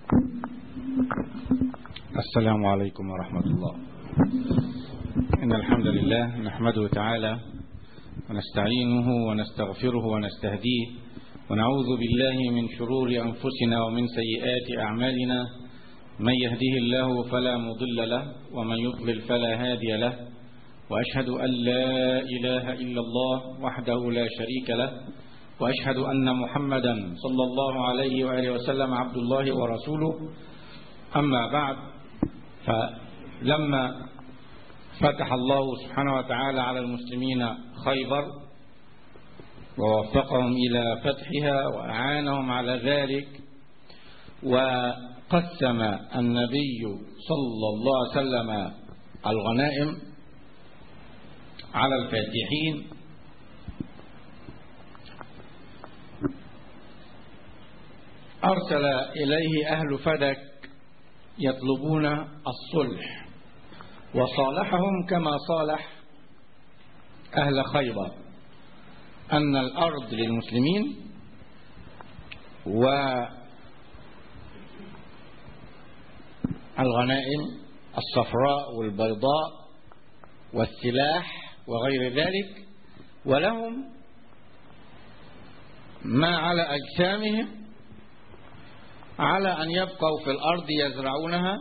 السلام عليكم ورحمة الله إن الحمد لله نحمده تعالى ونستعينه ونستغفره ونستهديه ونعوذ بالله من شرور أنفسنا ومن سيئات أعمالنا من يهده الله فلا مضل له ومن يضلل فلا هادي له وأشهد أن لا إله إلا الله وحده لا شريك له وأشهد أن محمدا صلى الله عليه وآله وسلم عبد الله ورسوله أما بعد فلما فتح الله سبحانه وتعالى على المسلمين خيبر ووفقهم إلى فتحها وأعانهم على ذلك وقسم النبي صلى الله عليه وسلم الغنائم على الفاتحين أرسل إليه أهل فدك يطلبون الصلح وصالحهم كما صالح أهل خيبر أن الأرض للمسلمين والغنائم الصفراء والبيضاء والسلاح وغير ذلك ولهم ما على أجسامهم على أن يبقوا في الأرض يزرعونها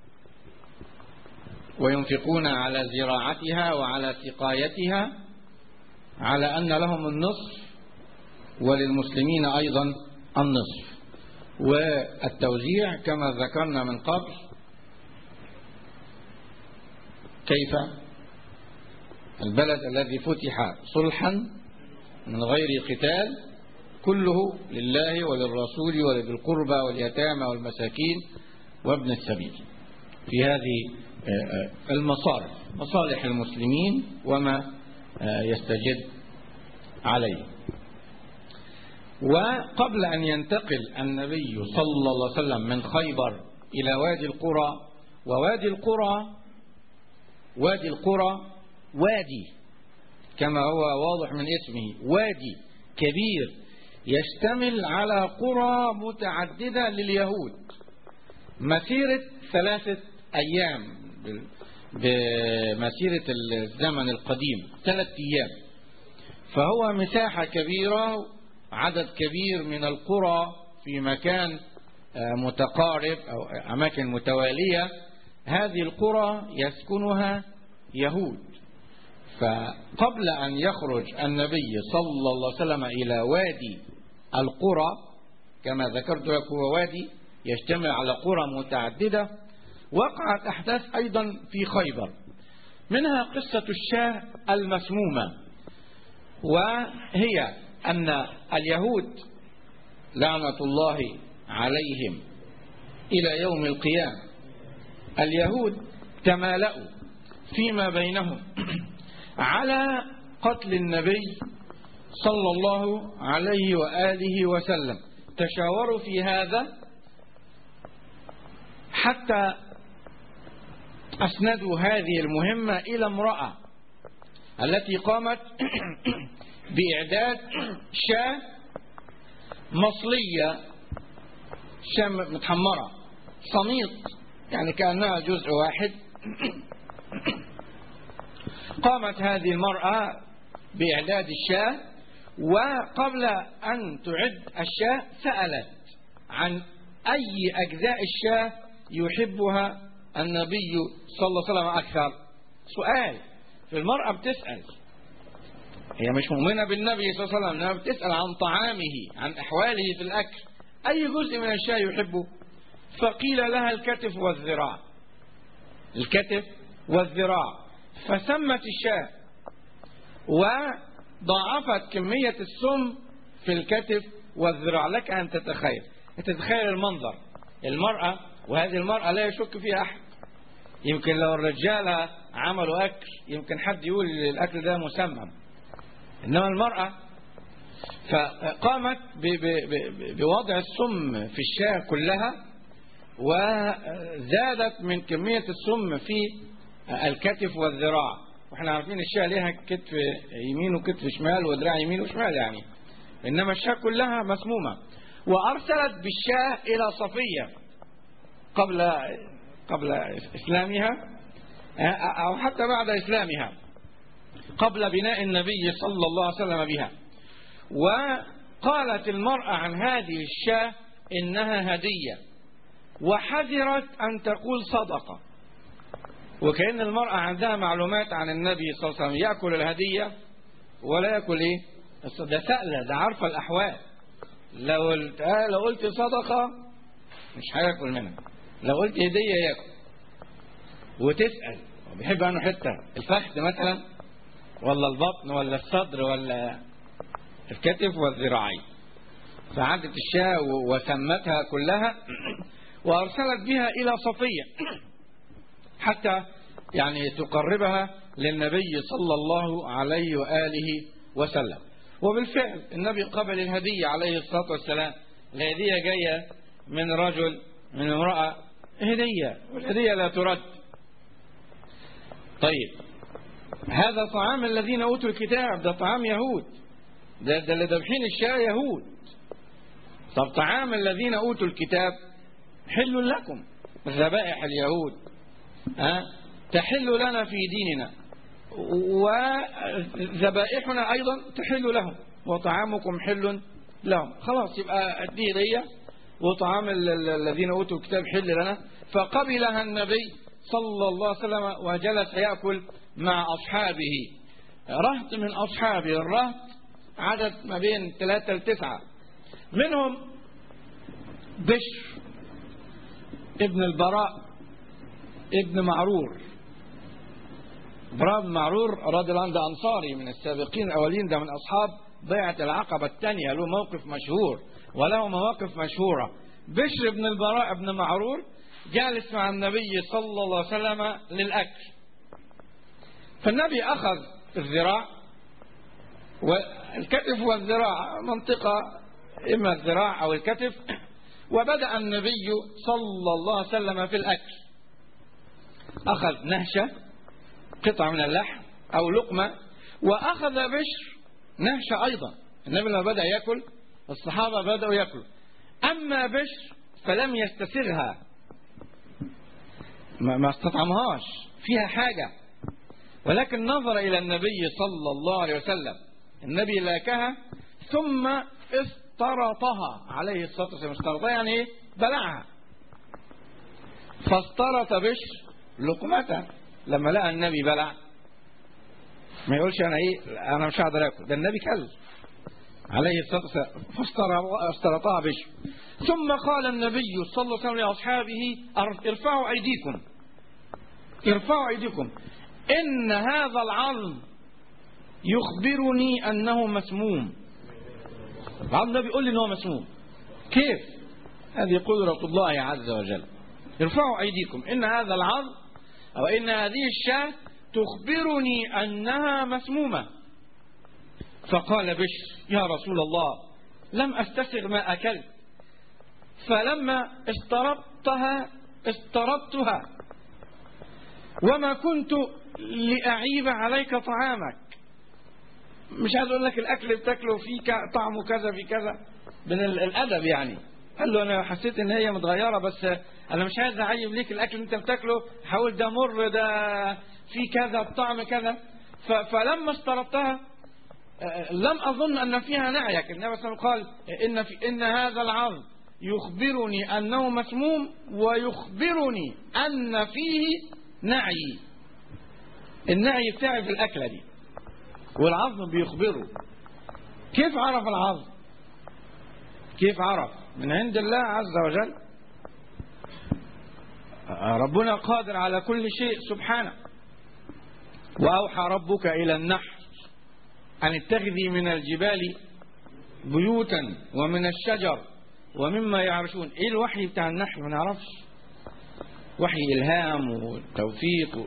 وينفقون على زراعتها وعلى سقايتها على أن لهم النصف وللمسلمين أيضا النصف والتوزيع كما ذكرنا من قبل كيف البلد الذي فتح صلحا من غير قتال كله لله وللرسول ولذي القربى واليتامى والمساكين وابن السبيل في هذه المصالح مصالح المسلمين وما يستجد عليه وقبل أن ينتقل النبي صلى الله عليه وسلم من خيبر إلى وادي القرى ووادي القرى وادي القرى وادي كما هو واضح من اسمه وادي كبير يشتمل على قرى متعددة لليهود مسيرة ثلاثة أيام بمسيرة الزمن القديم ثلاثة أيام فهو مساحة كبيرة عدد كبير من القرى في مكان متقارب أو أماكن متوالية هذه القرى يسكنها يهود فقبل أن يخرج النبي صلى الله عليه وسلم إلى وادي القرى كما ذكرت لك هو وادي يجتمع على قرى متعددة وقعت أحداث أيضا في خيبر منها قصة الشاه المسمومة وهي أن اليهود لعنة الله عليهم إلى يوم القيامة اليهود تمالأوا فيما بينهم على قتل النبي صلى الله عليه وآله وسلم تشاوروا في هذا حتى أسندوا هذه المهمة إلى امرأة التي قامت بإعداد شاة مصلية شاة متحمرة صميط يعني كأنها جزء واحد قامت هذه المرأة بإعداد الشاة وقبل أن تعد الشاة سألت عن أي أجزاء الشاة يحبها النبي صلى الله عليه وسلم أكثر سؤال في المرأة بتسأل هي مش مؤمنة بالنبي صلى الله عليه وسلم إنها بتسأل عن طعامه عن أحواله في الأكل أي جزء من الشاة يحبه فقيل لها الكتف والذراع الكتف والذراع فسمت الشاة وضاعفت كمية السم في الكتف والذراع لك أن تتخيل تتخيل المنظر المرأة وهذه المرأة لا يشك فيها أحد يمكن لو الرجال عملوا أكل يمكن حد يقول الأكل ده مسمم إنما المرأة فقامت بوضع السم في الشاة كلها وزادت من كمية السم في الكتف والذراع واحنا عارفين الشاة ليها كتف يمين وكتف شمال ودراع يمين وشمال يعني إنما الشاة كلها مسمومة وأرسلت بالشاة إلى صفية قبل قبل إسلامها أو حتى بعد إسلامها قبل بناء النبي صلى الله عليه وسلم بها وقالت المرأة عن هذه الشاة إنها هدية وحذرت أن تقول صدقة وكأن المرأة عندها معلومات عن النبي صلى الله عليه وسلم يأكل الهدية ولا يأكل إيه ده سألة ده عارفة الأحوال لو قلت آه لو قلت صدقة مش هياكل منها لو قلت هدية ياكل وتسأل بيحب عنه حتة الفخذ مثلا ولا البطن ولا الصدر ولا الكتف والذراعين فعدت الشاة وسمتها كلها وأرسلت بها إلى صفية حتى يعني تقربها للنبي صلى الله عليه وآله وسلم وبالفعل النبي قبل الهدية عليه الصلاة والسلام الهدية جاية من رجل من امرأة هدية والهدية لا ترد طيب هذا طعام الذين أوتوا الكتاب ده طعام يهود ده, ده اللي ذابحين الشاة يهود طب طعام الذين أوتوا الكتاب حل لكم ذبائح اليهود أه؟ تحل لنا في ديننا وذبائحنا أيضا تحل لهم وطعامكم حل لهم خلاص يبقى دي هدية وطعام الذين أوتوا الكتاب حل لنا فقبلها النبي صلى الله عليه وسلم وجلس يأكل مع أصحابه رهط من أصحابه الرهط عدد ما بين ثلاثة لتسعة منهم بشر ابن البراء ابن معرور براء بن معرور رضي الله عنه ده أنصاري من السابقين الأولين ده من أصحاب بيعة العقبة الثانية له موقف مشهور وله مواقف مشهورة بشر بن البراء بن معرور جالس مع النبي صلى الله عليه وسلم للأكل فالنبي أخذ الذراع والكتف والذراع منطقة إما الذراع أو الكتف وبدأ النبي صلى الله عليه وسلم في الأكل أخذ نهشة قطعة من اللحم أو لقمة وأخذ بشر نهشة أيضا النبي لما بدأ يأكل الصحابة بدأوا يأكلوا أما بشر فلم يستسرها ما استطعمهاش فيها حاجة ولكن نظر إلى النبي صلى الله عليه وسلم النبي لاكها ثم استرطها عليه الصلاة والسلام استرطها يعني ايه بلعها فاسترط بشر لقمته لما لقى النبي بلع ما يقولش انا ايه انا مش هقدر اكل ده النبي كل عليه الصلاه والسلام فاسترطها بشر ثم قال النبي صلى الله عليه وسلم لاصحابه ارفعوا ايديكم ارفعوا ايديكم ان هذا العظم يخبرني انه مسموم العظم ده بيقول لي ان هو مسموم كيف هذه قدره الله عز وجل ارفعوا ايديكم ان هذا العظم او ان هذه الشاة تخبرني انها مسمومه فقال بشر يا رسول الله لم استسغ ما اكلت فلما استربتها استربتها وما كنت لأعيب عليك طعامك مش عايز اقول لك الاكل اللي بتاكله فيه طعمه كذا في كذا من الادب يعني قال له انا حسيت ان هي متغيره بس انا مش عايز اعيب ليك الاكل اللي انت بتاكله حاول ده مر ده في كذا الطعم كذا فلما استردتها لم اظن ان فيها نعيك النبي صلى الله عليه وسلم قال ان في ان هذا العظم يخبرني انه مسموم ويخبرني ان فيه نعي النعي بتاعي في الاكله دي والعظم بيخبره كيف عرف العظم كيف عرف من عند الله عز وجل ربنا قادر على كل شيء سبحانه وأوحى ربك إلى النحل أن اتخذي من الجبال بيوتا ومن الشجر ومما يعرشون إيه الوحي بتاع النحل ما نعرفش وحي إلهام وتوفيق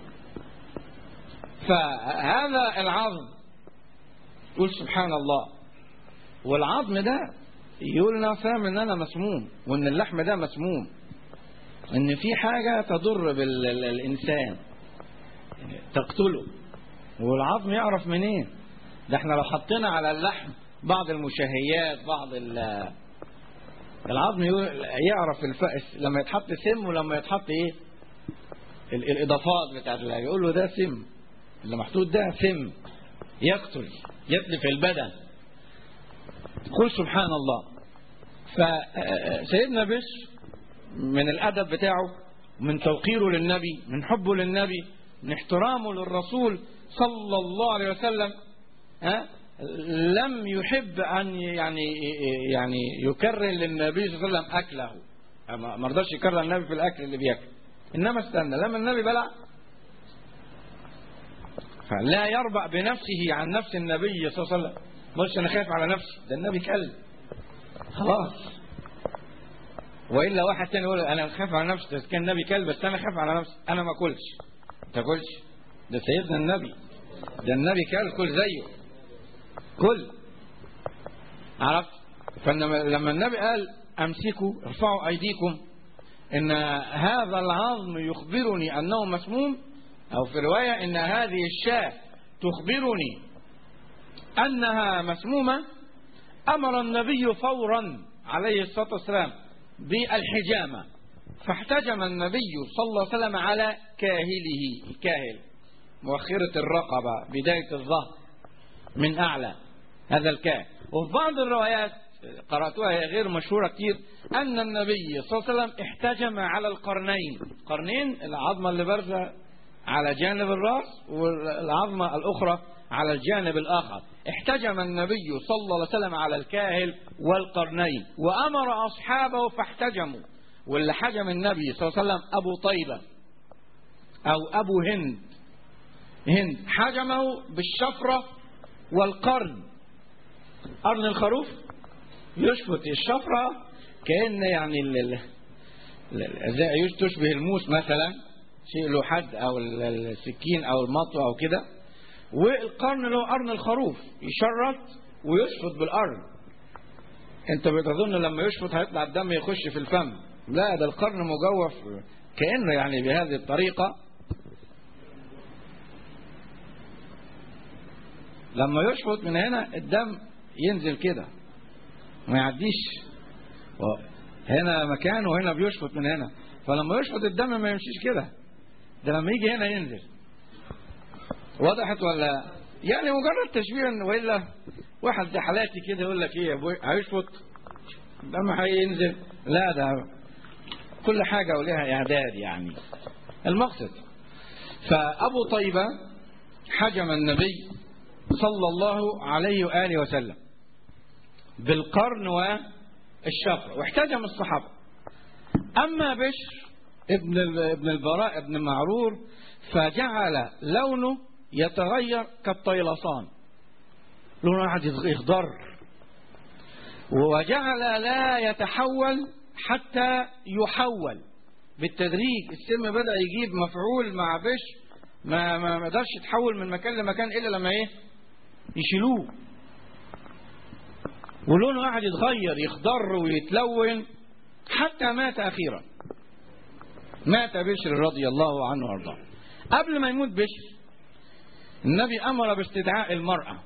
فهذا العظم يقول سبحان الله والعظم ده يقول انا فاهم ان انا مسموم وان اللحم ده مسموم ان في حاجه تضر بالانسان تقتله والعظم يعرف منين ده احنا لو حطينا على اللحم بعض المشهيات بعض العظم يعرف الفأس لما يتحط سم ولما يتحط ايه ال- الاضافات بتاعت الله يقول له ده سم اللي محطوط ده سم يقتل يتلف البدن قل سبحان الله فسيدنا بشر من الادب بتاعه من توقيره للنبي من حبه للنبي من احترامه للرسول صلى الله عليه وسلم ها لم يحب ان يعني يعني يكرر للنبي صلى الله عليه وسلم اكله ما ما رضاش يكرر النبي في الاكل اللي بياكله انما استنى لما النبي بلع فلا يربع بنفسه عن نفس النبي صلى الله عليه وسلم مش انا خايف على نفسي ده النبي كلب خلاص والا واحد تاني يقول انا خايف على نفسي ده كان النبي كلب بس انا خايف على نفسي انا ما اكلش ما تاكلش ده سيدنا النبي ده النبي كل كل زيه كل عرفت فلما النبي قال امسكوا ارفعوا ايديكم ان هذا العظم يخبرني انه مسموم او في روايه ان هذه الشاة تخبرني انها مسمومه امر النبي فورا عليه الصلاه والسلام بالحجامه فاحتجم النبي صلى الله عليه وسلم على كاهله الكاهل مؤخرة الرقبة بداية الظهر من أعلى هذا الكاهل وفي بعض الروايات قرأتها هي غير مشهورة كتير أن النبي صلى الله عليه وسلم احتجم على القرنين قرنين العظمة اللي بارزة على جانب الرأس والعظمة الأخرى على الجانب الآخر احتجم النبي صلى الله عليه وسلم على الكاهل والقرنين وأمر أصحابه فاحتجموا واللي حجم النبي صلى الله عليه وسلم أبو طيبة أو أبو هند هند حجمه بالشفرة والقرن قرن الخروف يشفط الشفرة كأن يعني ال- ال- ال- زي تشبه الموس مثلا شيء له حد أو ال- السكين أو المطوة أو كده والقرن له قرن الخروف يشرط ويشفط بالقرن انت بتظن لما يشفط هيطلع الدم يخش في الفم لا ده القرن مجوف كأنه يعني بهذه الطريقة لما يشفط من هنا الدم ينزل كده ما يعديش هنا مكان وهنا بيشفط من هنا فلما يشفط الدم ما يمشيش كده ده لما يجي هنا ينزل وضحت ولا يعني مجرد تشبيه إن والا واحد زي حالاتي كده يقول لك ايه يا ابوي هيشفط الدم هينزل لا ده كل حاجه ولها اعداد يعني المقصد فابو طيبه حجم النبي صلى الله عليه وآله وسلم بالقرن والشفر واحتجم الصحابة أما بشر ابن ابن البراء ابن معرور فجعل لونه يتغير كالطيلسان لونه واحد يخضر وجعل لا يتحول حتى يحول بالتدريج السم بدأ يجيب مفعول مع بشر ما ما ما قدرش يتحول من مكان لمكان الا لما ايه يشيلوه ولونه قاعد يتغير يخضر ويتلون حتى مات اخيرا مات بشر رضي الله عنه وارضاه قبل ما يموت بشر النبي امر باستدعاء المراه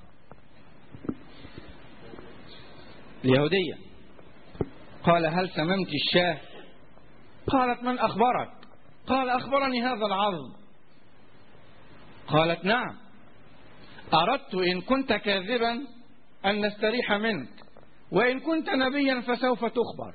اليهوديه قال هل سممت الشاه قالت من اخبرك قال اخبرني هذا العظم قالت نعم أردت إن كنت كاذبا أن نستريح منك وإن كنت نبيا فسوف تخبر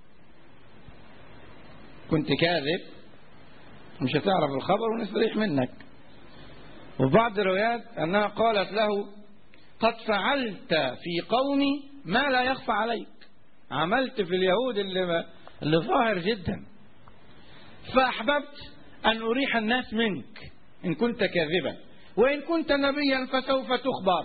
كنت كاذب مش هتعرف الخبر ونستريح منك وفي بعض الروايات أنها قالت له قد فعلت في قومي ما لا يخفى عليك عملت في اليهود اللي, اللي ظاهر جدا فأحببت أن أريح الناس منك إن كنت كاذبا وإن كنت نبيا فسوف تخبر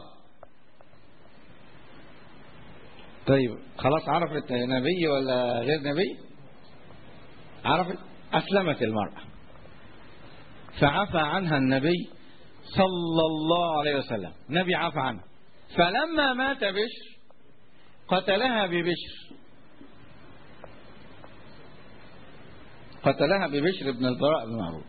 طيب خلاص عرفت نبي ولا غير نبي عرفت أسلمت المرأة فعفى عنها النبي صلى الله عليه وسلم نبي عفى عنها فلما مات بشر قتلها ببشر قتلها ببشر بن البراء بن معروف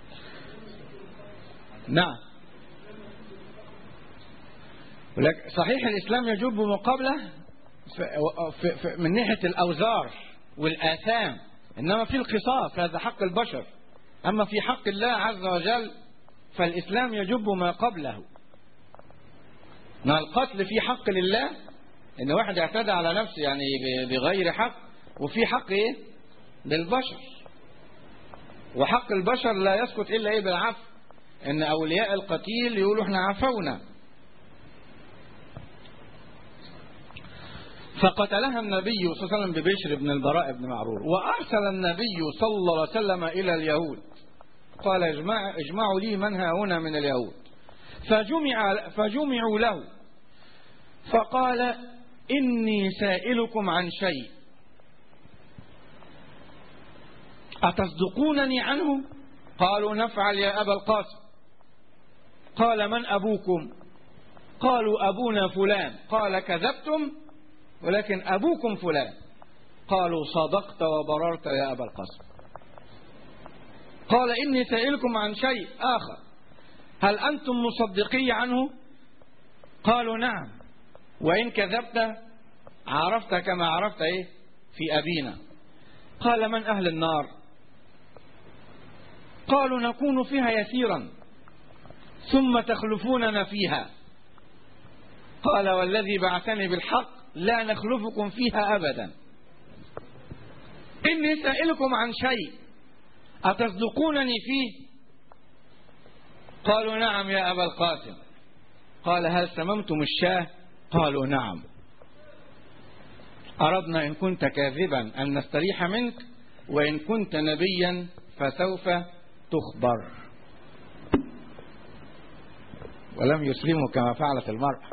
نعم ولك صحيح الإسلام يجوب بمقابلة في في من ناحية الأوزار والآثام إنما في القصاص هذا حق البشر أما في حق الله عز وجل فالإسلام يجب ما قبله ما القتل في حق لله إن واحد اعتدى على نفسه يعني بغير حق وفي حق إيه للبشر وحق البشر لا يسقط إلا إيه بالعفو إن أولياء القتيل يقولوا إحنا عفونا فقتلها النبي صلى الله عليه وسلم ببشر بن البراء بن معرور وأرسل النبي صلى الله عليه وسلم إلى اليهود قال اجمع اجمعوا لي من ها هنا من اليهود فجمع فجمعوا له فقال إني سائلكم عن شيء أتصدقونني عنه قالوا نفعل يا أبا القاسم قال من أبوكم قالوا أبونا فلان قال كذبتم ولكن أبوكم فلان قالوا صدقت وبررت يا أبا القاسم قال إني سائلكم عن شيء آخر هل أنتم مصدقي عنه قالوا نعم وإن كذبت عرفت كما عرفت إيه في أبينا قال من أهل النار قالوا نكون فيها يسيرا ثم تخلفوننا فيها قال والذي بعثني بالحق لا نخلفكم فيها أبدا إني سائلكم عن شيء أتصدقونني فيه قالوا نعم يا أبا القاسم قال هل سممتم الشاه قالوا نعم أردنا إن كنت كاذبا أن نستريح منك وإن كنت نبيا فسوف تخبر ولم يسلموا كما فعلت المرأة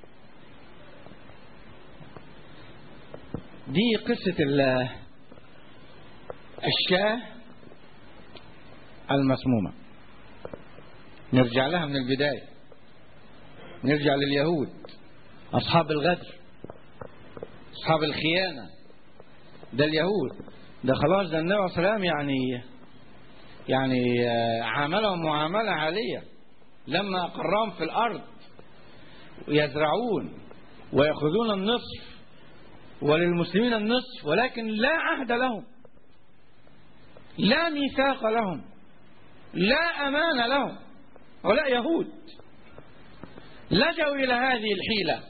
دي قصة الشاه المسمومة نرجع لها من البداية نرجع لليهود أصحاب الغدر أصحاب الخيانة ده اليهود ده خلاص ده النبي صلى الله عليه وسلم يعني يعني عاملهم معاملة عالية لما أقرهم في الأرض يزرعون ويأخذون النصف وللمسلمين النصف ولكن لا عهد لهم لا ميثاق لهم لا أمان لهم هؤلاء يهود لجوا إلى هذه الحيلة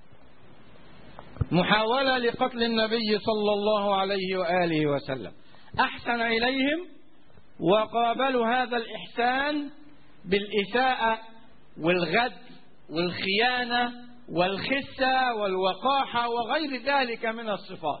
محاولة لقتل النبي صلى الله عليه وآله وسلم أحسن إليهم وقابلوا هذا الإحسان بالإساءة والغد والخيانة والخسة والوقاحة وغير ذلك من الصفات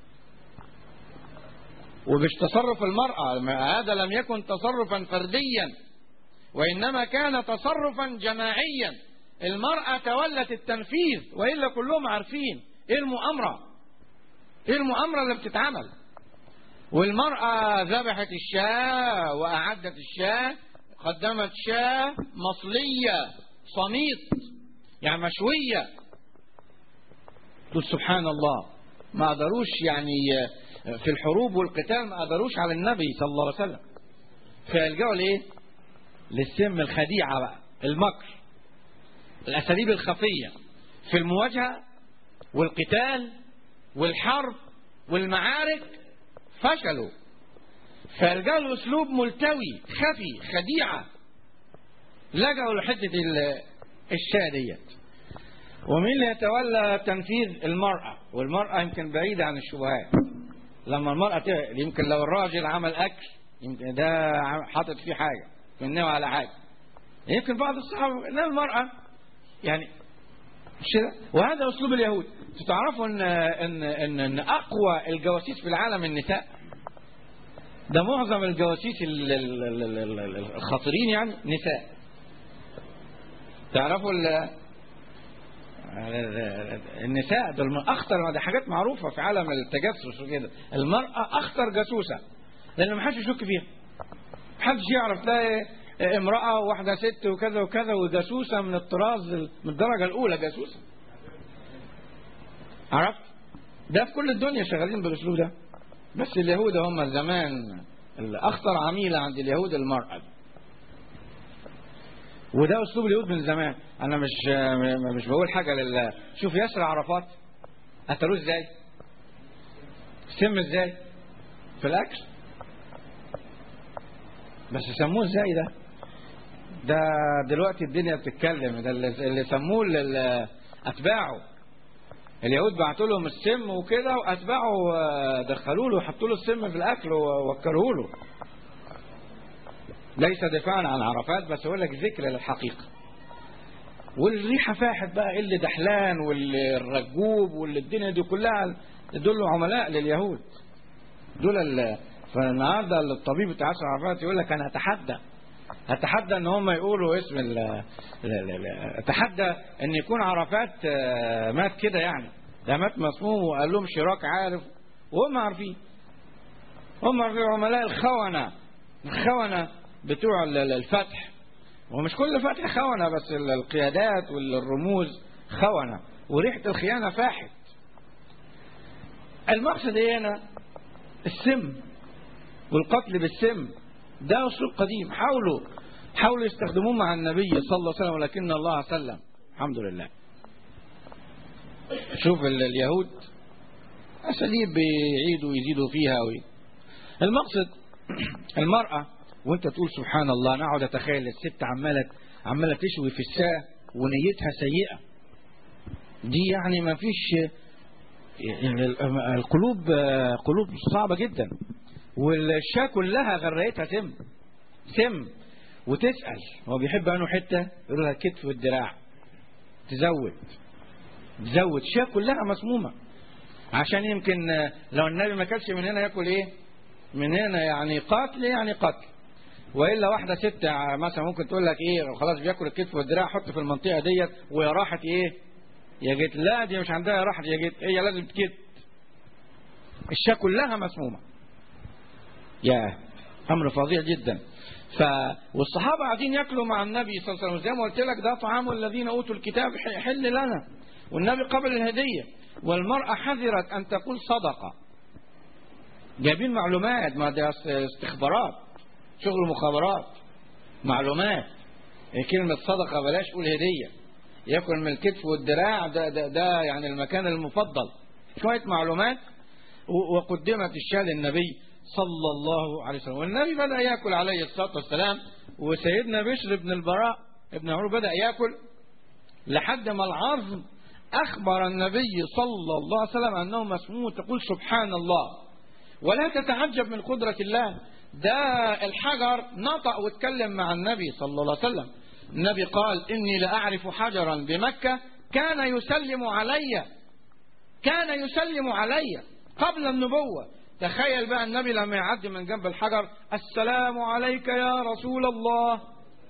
ومش تصرف المرأة هذا لم يكن تصرفا فرديا وإنما كان تصرفا جماعيا المرأة تولت التنفيذ وإلا كلهم عارفين إيه المؤامرة إيه المؤامرة اللي بتتعمل والمرأة ذبحت الشاة وأعدت الشاة قدمت شاة مصلية صميت يعني مشوية تقول سبحان الله ما قدروش يعني في الحروب والقتال ما قدروش على النبي صلى الله عليه وسلم فيلجأوا لإيه؟ للسم الخديعة بقى المكر الأساليب الخفية في المواجهة والقتال والحرب والمعارك فشلوا فيلجأوا أسلوب ملتوي خفي خديعة لجأوا لحتة الشاة ديت ومين اللي يتولى تنفيذ المرأة والمرأة يمكن بعيدة عن الشبهات لما المرأة يمكن لو الراجل عمل أكل يمكن ده حاطط فيه حاجة منه على حاجة يمكن بعض الصحابة إنما المرأة يعني وهذا أسلوب اليهود تعرفوا إن, إن, إن, إن أقوى الجواسيس في العالم النساء ده معظم الجواسيس الخطيرين يعني نساء تعرفوا النساء دول من اخطر دي حاجات معروفه في عالم التجسس وكده المراه اخطر جاسوسه لان ما حدش يشك فيها ما حدش يعرف تلاقي امراه واحده ست وكذا وكذا وجاسوسه من الطراز من الدرجه الاولى جاسوسه عرفت ده في كل الدنيا شغالين بالاسلوب ده بس اليهود هم زمان الاخطر عميله عند اليهود المراه وده اسلوب اليهود من زمان انا مش مش بقول حاجه لله شوف ياسر عرفات قتلوه ازاي سم ازاي في الاكل بس سموه ازاي ده ده دلوقتي الدنيا بتتكلم ده اللي اللي سموه لل- اتباعه اليهود بعتوا لهم السم وكده واتباعه آه، دخلوا له وحطوا له السم في الاكل ووكلوه له ليس دفاعا عن عرفات بس اقول لك ذكر للحقيقه والريحه فاحت بقى اللي دحلان واللي الرجوب واللي الدنيا دي كلها دول عملاء لليهود دول ال... فالنهارده الطبيب بتاع ياسر عرفات يقول لك انا اتحدى اتحدى ان هم يقولوا اسم ال... لا لا لا. اتحدى ان يكون عرفات آه، مات كده يعني ده مات مسموم وقال لهم شراك عارف وهم عارفين هم عارفين عملاء الخونه الخونه بتوع ال- ال- الفتح ومش كل فتح خونه بس ال- القيادات والرموز خونه وريحه الخيانه فاحت المقصد ايه هنا السم والقتل بالسم ده اسلوب قديم حاولوا حاولوا يستخدموه مع النبي صلى الله عليه وسلم ولكن الله سلم الحمد لله شوف ال- اليهود اساليب بيعيدوا ويزيدوا فيها وي. المقصد المرأة وانت تقول سبحان الله انا اقعد اتخيل الست عمالة عمالة تشوي في الساعة ونيتها سيئة دي يعني ما فيش يعني ال- القلوب آه، قلوب صعبة جدا والشاة كلها غرقتها سم سم وتسأل هو بيحب انه حتة يقول لها الكتف والدراع تزود تزود شاة كلها مسمومة عشان يمكن آه، لو النبي ما كلش من هنا ياكل ايه من هنا يعني قتل يعني قتل والا واحده ست ع- مثلا ممكن تقول لك ايه خلاص بياكل الكتف والدراع حط في المنطقه ديت ويا راحت ايه يا جيت لا دي مش عندها يا راحت يا جيت هي لازم تكت الشاة كلها مسمومه يا امر فظيع جدا ف والصحابه قاعدين ياكلوا مع النبي صلى الله عليه وسلم زي ما قلت لك ده طعام الذين اوتوا الكتاب ح- حل لنا والنبي قبل الهديه والمراه حذرت ان تقول صدقه جايبين معلومات ما ده است- استخبارات شغل مخابرات معلومات كلمة صدقة بلاش قول هدية ياكل من الكتف والدراع ده, ده, ده يعني المكان المفضل شوية معلومات و- وقدمت الشاة للنبي صلى الله عليه وسلم والنبي بدأ يأكل عليه الصلاة والسلام وسيدنا بشر بن البراء ابن عمر بدأ يأكل لحد ما العظم أخبر النبي صلى الله عليه وسلم أنه مسموم تقول سبحان الله ولا تتعجب من قدرة الله ده الحجر نطق واتكلم مع النبي صلى الله عليه وسلم النبي قال إني لأعرف حجرا بمكة كان يسلم علي كان يسلم علي قبل النبوة تخيل بقى النبي لما يعدي من جنب الحجر السلام عليك يا رسول الله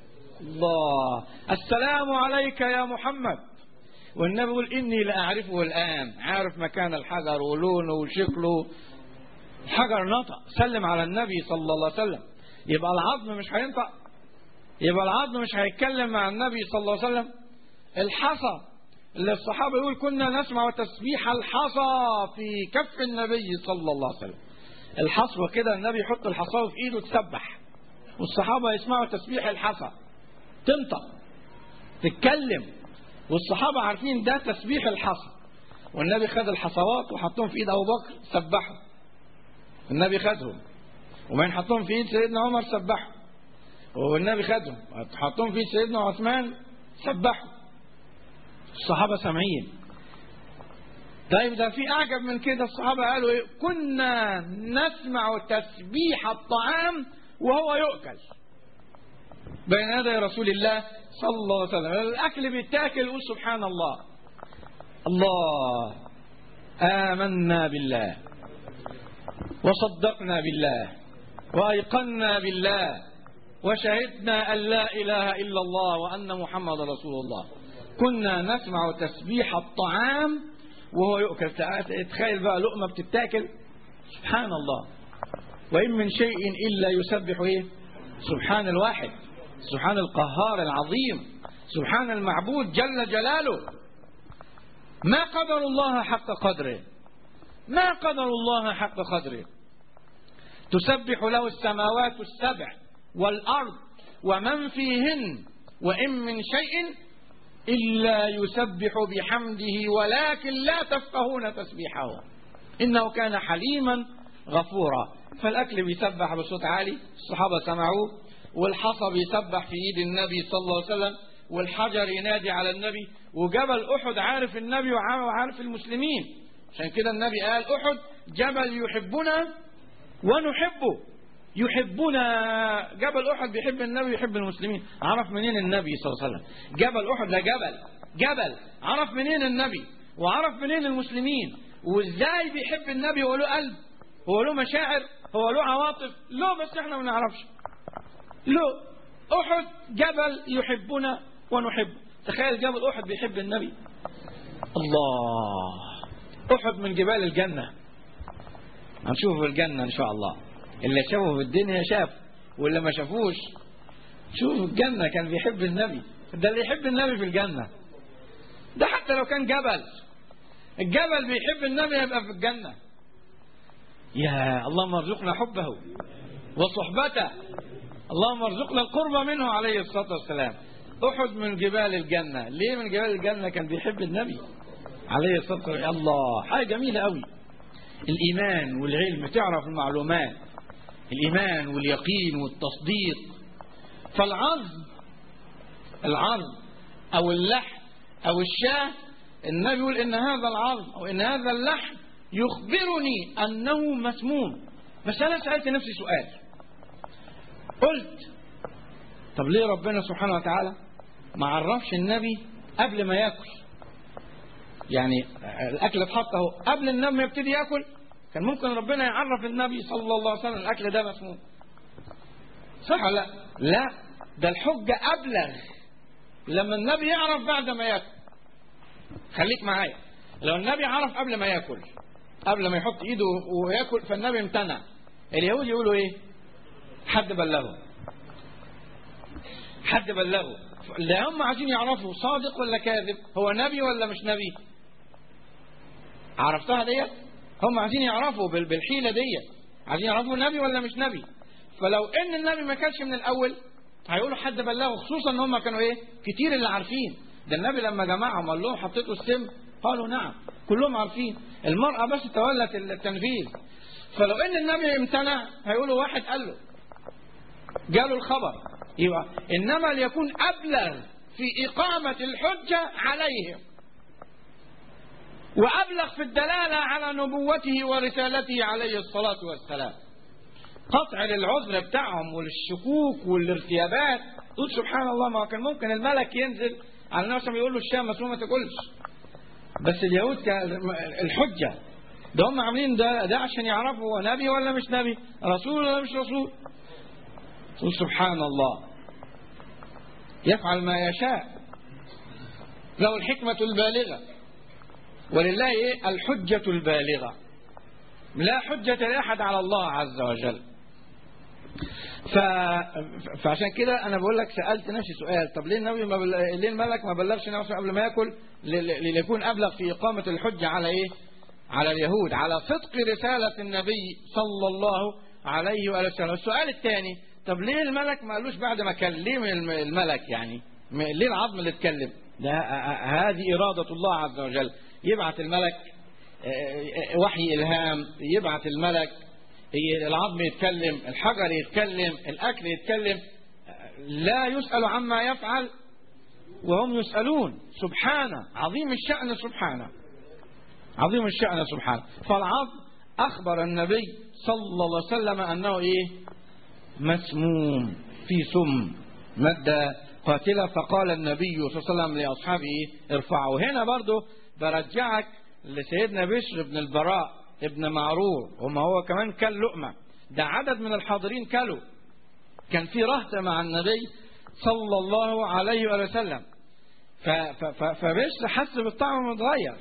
الله السلام عليك يا محمد والنبي يقول إني لأعرفه الآن عارف مكان الحجر ولونه وشكله الحجر نطق سلم على النبي صلى الله عليه وسلم يبقى العظم مش هينطق يبقى العظم مش هيتكلم مع النبي صلى الله عليه وسلم الحصى اللي الصحابة يقول كنا نسمع تسبيح الحصى في كف النبي صلى الله عليه وسلم الحصوة كده النبي يحط الحصاوة في ايده تسبح والصحابة يسمعوا تسبيح الحصى تنطق تتكلم والصحابة عارفين ده تسبيح الحصى والنبي خد الحصوات وحطهم في ايد ابو بكر سبحوا النبي خدهم وبعدين حطهم في ايد سيدنا عمر سبحوا والنبي خدهم حطهم في ايد سيدنا عثمان سبحوا الصحابه سامعين طيب ده في اعجب من كده الصحابه قالوا ايه كنا نسمع تسبيح الطعام وهو يؤكل بين يدي رسول الله صلى الله عليه وسلم الاكل بيتاكل يقول سبحان الله الله آمنا بالله وصدقنا بالله وأيقنا بالله وشهدنا أن لا إله إلا الله وأن محمد رسول الله كنا نسمع تسبيح الطعام وهو يؤكل تخيل بقى لقمة بتتاكل سبحان الله وإن من شيء إلا يسبح إيه سبحان الواحد سبحان القهار العظيم سبحان المعبود جل جلاله ما قدر الله حق قدره ما قدر الله حق قدره تسبح له السماوات السبع والأرض ومن فيهن وإن من شيء إلا يسبح بحمده ولكن لا تفقهون تسبيحه إنه كان حليما غفورا فالأكل بيسبح بصوت عالي الصحابة سمعوه والحصى بيسبح في إيد النبي صلى الله عليه وسلم والحجر ينادي على النبي وجبل أحد عارف النبي وعارف المسلمين عشان كده النبي قال أحد جبل يحبنا ونحبه يحبنا جبل أحد بيحب النبي ويحب المسلمين عرف منين النبي صلى الله عليه وسلم جبل أحد ده جبل جبل عرف منين النبي وعرف منين المسلمين وازاي بيحب النبي هو له قلب هو له مشاعر هو له عواطف له بس احنا ما نعرفش له أحد جبل يحبنا ونحبه تخيل جبل أحد بيحب النبي الله أحد من جبال الجنة هنشوفه في الجنة إن شاء الله اللي شافه في الدنيا شاف واللي ما شافوش شوف الجنة كان بيحب النبي ده اللي يحب النبي في الجنة ده حتى لو كان جبل الجبل بيحب النبي يبقى في الجنة يا اللهم ارزقنا حبه وصحبته اللهم ارزقنا القرب منه عليه الصلاة والسلام أحد من جبال الجنة ليه من جبال الجنة كان بيحب النبي عليه الصلاة والسلام الله حاجة جميلة قوي الإيمان والعلم تعرف المعلومات الإيمان واليقين والتصديق فالعظم العظم أو اللحم أو الشاه النبي يقول إن هذا العظم أو إن هذا اللحم يخبرني أنه مسموم بس أنا سألت نفسي سؤال قلت طب ليه ربنا سبحانه وتعالى ما عرفش النبي قبل ما ياكل يعني الاكل اتحط اهو قبل النبي ما يبتدي ياكل كان ممكن ربنا يعرف النبي صلى الله عليه وسلم الاكل ده مسموم صح ولا لا لا ده الحجه ابلغ لما النبي يعرف بعد ما ياكل خليك معايا لو النبي عرف قبل ما ياكل قبل ما يحط ايده وياكل فالنبي امتنع اليهود يقولوا ايه حد بلغه حد بلغه لا هم عايزين يعرفوا صادق ولا كاذب هو نبي ولا مش نبي عرفتها ديت هم عايزين يعرفوا بالحيلة ديت عايزين يعرفوا نبي ولا مش نبي فلو ان النبي ما كانش من الاول هيقولوا حد بلغه خصوصا ان هم كانوا ايه كتير اللي عارفين ده النبي لما جمعهم قال لهم حطيتوا السم قالوا نعم كلهم عارفين المرأة بس تولت التنفيذ فلو ان النبي امتنع هيقولوا واحد قال له جاله الخبر يبقى انما ليكون ابلغ في اقامة الحجة عليهم وابلغ في الدلالة على نبوته ورسالته عليه الصلاة والسلام قطع للعذر بتاعهم وللشكوك والارتيابات تقول سبحان الله ما كان ممكن الملك ينزل على نفسه يقول له الشام مسموم ما تاكلش بس اليهود كان الحجة ده هم عاملين ده ده عشان يعرفوا هو نبي ولا مش نبي رسول ولا مش رسول تقول سبحان الله يفعل ما يشاء له الحكمة البالغة ولله إيه؟ الحجة البالغة لا حجة لأحد على الله عز وجل ف... فعشان كده انا بقول لك سالت نفسي سؤال طب ليه النبي ما بل... ليه الملك ما بلغش نفسه قبل ما ياكل ل... ليكون ابلغ في اقامه الحجه على ايه على اليهود على صدق رساله النبي صلى الله عليه واله وسلم السؤال الثاني طب ليه الملك ما قالوش بعد ما كان ليه الملك يعني ليه العظم اللي اتكلم ده هذه اراده الله عز وجل يبعث الملك وحي الهام يبعث الملك العظم يتكلم الحجر يتكلم الأكل يتكلم لا يسأل عما يفعل وهم يسألون سبحانه عظيم الشأن سبحانه عظيم الشأن سبحانه فالعظم أخبر النبي صلى الله عليه وسلم أنه إيه مسموم في سم مادة قاتلة فقال النبي صلى الله عليه وسلم لأصحابه ارفعوا هنا برضو برجعك لسيدنا بشر بن البراء ابن معرور وما هو كمان كل لقمة ده عدد من الحاضرين كلوا كان في رهطة مع النبي صلى الله عليه وسلم فبشر حس بالطعم متغير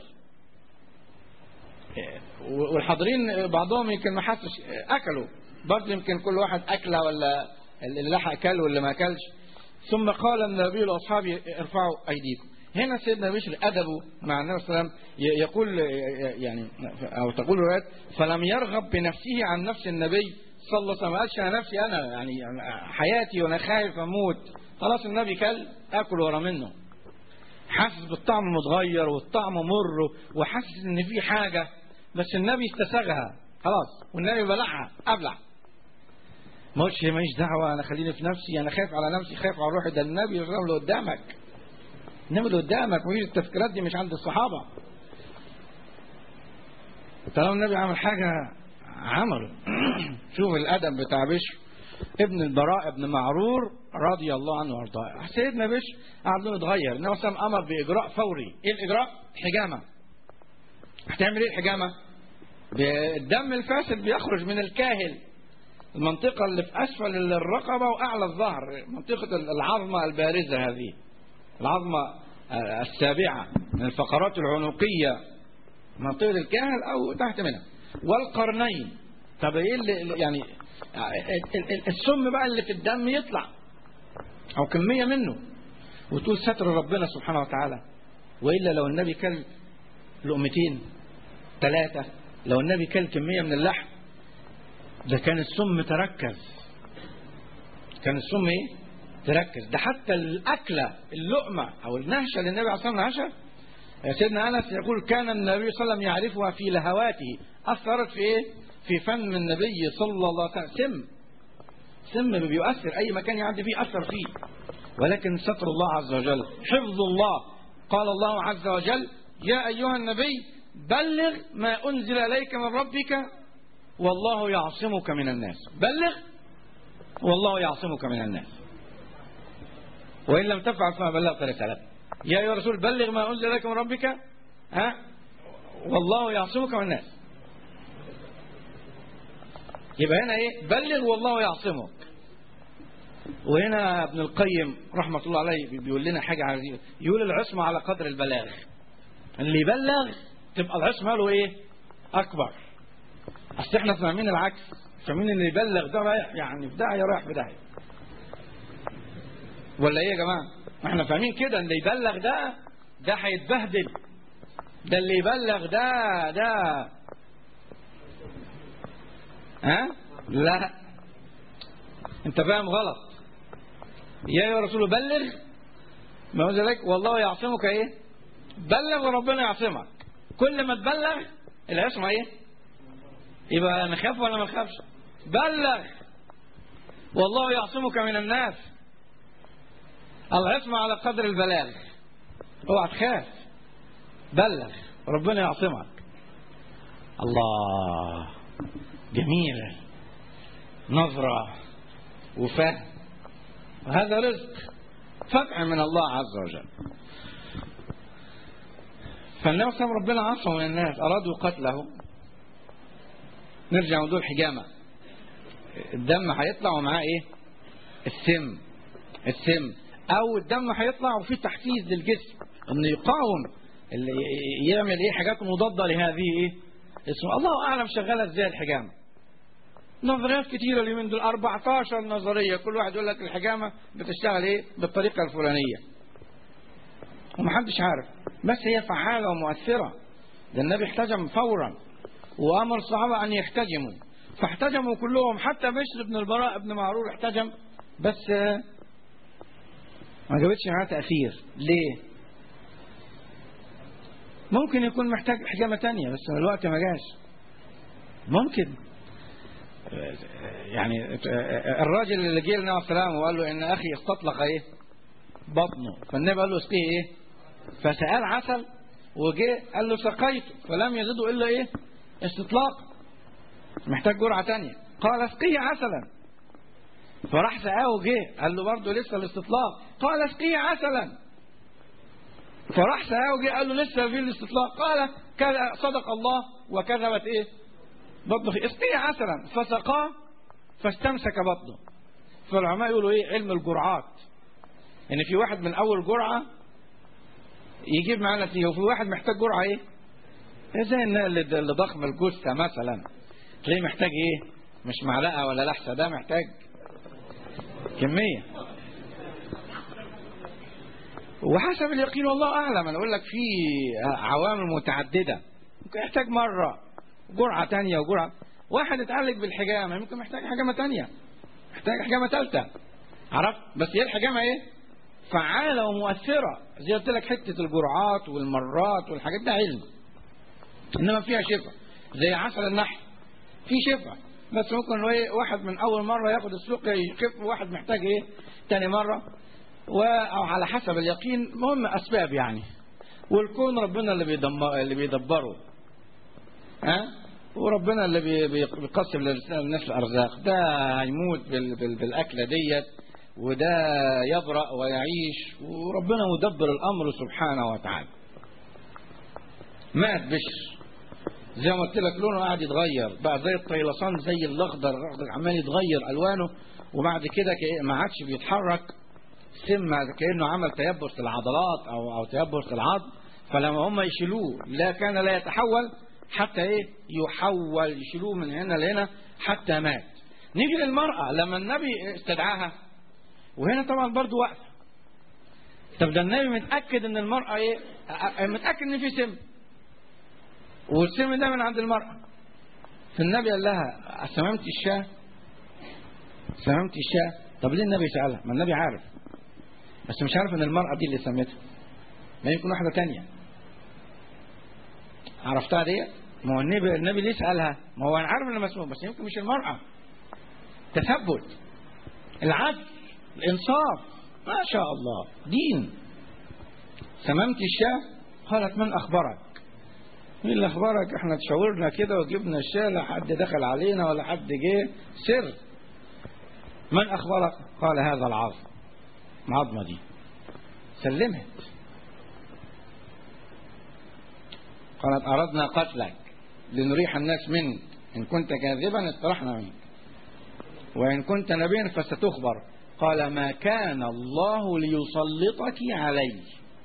والحاضرين بعضهم يمكن ما حسش اكلوا برضه يمكن كل واحد اكله ولا اللي لحق اكل واللي ما اكلش ثم قال النبي لاصحابه ارفعوا ايديكم هنا سيدنا بشر أدبه مع النبي صلى الله عليه وسلم يقول يعني أو تقول الروايات فلم يرغب بنفسه عن نفس النبي صلى الله عليه وسلم ما قالش أنا نفسي أنا يعني حياتي وأنا خايف أموت خلاص النبي كل آكل ورا منه حاسس بالطعم متغير والطعم مر وحاسس ان في حاجة بس النبي استساغها خلاص والنبي بلعها ابلع ما قلتش ماليش دعوة انا خليني في نفسي انا خايف على نفسي خايف على روحي ده النبي صلى الله عليه وسلم اللي قدامك النبي اللي قدامك مفيش التفكيرات دي مش عند الصحابة طالما النبي عمل حاجة عمل شوف الأدب بتاع بشر ابن البراء ابن معرور رضي الله عنه وارضاه سيدنا بشر قعد له يتغير النبي صلى الله عليه وسلم امر باجراء فوري ايه الاجراء حجامه هتعمل ايه الحجامه الدم الفاسد بيخرج من الكاهل المنطقة اللي في أسفل الرقبة وأعلى الظهر منطقة العظمة البارزة هذه العظمة السابعة من الفقرات العنقية منطقة الكاهل أو تحت منها والقرنين طب ايه اللي يعني السم بقى اللي في الدم يطلع او كمية منه وتقول ستر ربنا سبحانه وتعالى وإلا لو النبي كل لقمتين ثلاثة لو النبي كل كمية من اللحم ده كان السم تركز كان السم ايه تركز ده حتى الأكلة اللقمة أو النهشة اللي النبي عليه الصلاة والسلام سيدنا أنس يقول كان النبي صلى الله عليه وسلم يعرفها في لهواته أثرت في إيه؟ في فم النبي صلى الله عليه وسلم سم سم بيؤثر أي مكان يعدي فيه أثر فيه ولكن ستر الله عز وجل حفظ الله قال الله عز وجل يا أيها النبي بلغ ما أنزل إليك من ربك والله يعصمك من الناس بلغ والله يعصمك من الناس وإن لم تفعل فما بلغت رسالته يا أيها الرسول بلغ ما أنزل إليك من ربك ها والله يعصمك من الناس يبقى هنا ايه بلغ والله يعصمك وهنا ابن القيم رحمة الله عليه بيقول لنا حاجة عزيزة يقول العصمة على قدر البلاغ اللي يبلغ تبقى العصمة له ايه اكبر اصل احنا فاهمين العكس فاهمين اللي يبلغ ده رايح يعني في داهية رايح في داهية ولا ايه يا جماعة ما احنا فاهمين كده اللي يبلغ ده ده هيتبهدل ده اللي يبلغ ده ده ها لا انت فاهم غلط يا ايها الرسول بلغ ما هو ذلك والله يعصمك ايه بلغ وربنا يعصمك كل ما تبلغ العصمه ايه يبقى نخاف ولا ما نخافش بلغ والله يعصمك من الناس العصمه على قدر البلاغ اوعى تخاف بلغ ربنا يعصمك الله جميلة نظرة وفهم وهذا رزق فتح من الله عز وجل فالنبي صلى ربنا عصم من الناس أرادوا قتله نرجع ونقول حجامة الدم هيطلع ومعاه ايه السم السم او الدم هيطلع وفي تحفيز للجسم انه يقاوم اللي يعمل ايه حاجات مضادة لهذه ايه اسمه الله اعلم شغالة ازاي الحجامة نظريات كتيرة اليومين دول 14 نظرية كل واحد يقول لك الحجامة بتشتغل ايه بالطريقة الفلانية ومحدش عارف بس هي فعالة ومؤثرة ده النبي احتجم فورا وامر الصحابة ان يحتجموا فاحتجموا كلهم حتى بشر بن البراء بن معرور احتجم بس ما جابتش معاه تأثير ليه ممكن يكون محتاج حجامة تانية بس الوقت ما جاش ممكن يعني الراجل اللي جه لنا السلام وقال له ان اخي استطلق ايه بطنه فالنبي قال له اسقيه ايه فسأل عسل وجه قال له سقيته فلم يزده الا ايه استطلاق محتاج جرعة تانية قال اسقيه عسلا فراح سقاه وجه قال له برضه لسه الاستطلاق قال اسقيه عسلا فراح سقاه وجه قال له لسه في الاستطلاق قال كذا صدق الله وكذبت ايه بطنه اسقيه عسلا فسقاه فاستمسك بطنه فالعلماء يقولوا ايه علم الجرعات ان يعني في واحد من اول جرعه يجيب معاه نتيجه وفي واحد محتاج جرعه ايه زي اللي ضخم الجثه مثلا تلاقيه محتاج ايه مش معلقه ولا لحسه ده محتاج كميه وحسب اليقين والله اعلم انا اقول لك في عوامل متعدده ممكن يحتاج مره جرعه ثانيه وجرعه واحد اتعالج بالحجامه ممكن محتاج حجامه ثانيه محتاج حجامه ثالثه عرفت بس هي الحجامه ايه فعالة ومؤثرة زي قلت لك حتة الجرعات والمرات والحاجات ده علم إنما فيها شفاء زي عسل النحل في شفاء بس ممكن ايه واحد من أول مرة ياخد السكر يخف وواحد محتاج إيه تاني مرة و- أو على حسب اليقين مهم أسباب يعني والكون ربنا اللي بيدمر اللي بيدبره ها وربنا اللي بي- بي- بيقسم للناس الارزاق ده هيموت بال- بال- بالاكله ديت وده يبرأ ويعيش وربنا مدبر الامر سبحانه وتعالى مات بشر زي ما قلت لك لونه قاعد يتغير بقى زي الطيلسان زي الاخضر الاخضر عمال يتغير الوانه وبعد كده كأ- ما عادش بيتحرك سم كانه عمل تيبس العضلات او او تيبس العظم فلما هم يشيلوه لا كان لا يتحول حتى ايه يحول يشيلوه من هنا لهنا حتى مات نيجي للمرأة لما النبي استدعاها وهنا طبعا برضو واقفة طب ده النبي متأكد ان المرأة ايه أ- أ- متأكد ان في سم والسم ده من عند المرأة فالنبي قال لها سممت الشاه سممت الشاه طب ليه النبي سألها ما النبي عارف بس مش عارف ان المرأة دي اللي سمتها ما يمكن واحدة تانية عرفتها دي ما هو النبي النبي ليه سألها ما هو انا عارف ان مسموم بس يمكن مش المرأة تثبت العدل الانصاف ما شاء الله دين سممت الشاه قالت من اخبرك مين اللي اخبرك احنا تشاورنا كده وجبنا الشاه لا حد دخل علينا ولا حد جه سر من اخبرك قال هذا العظم العظمه دي سلمت قالت أردنا قتلك لنريح الناس منك إن كنت كاذبا اطرحنا منك وإن كنت نبيا فستخبر قال ما كان الله ليسلطك علي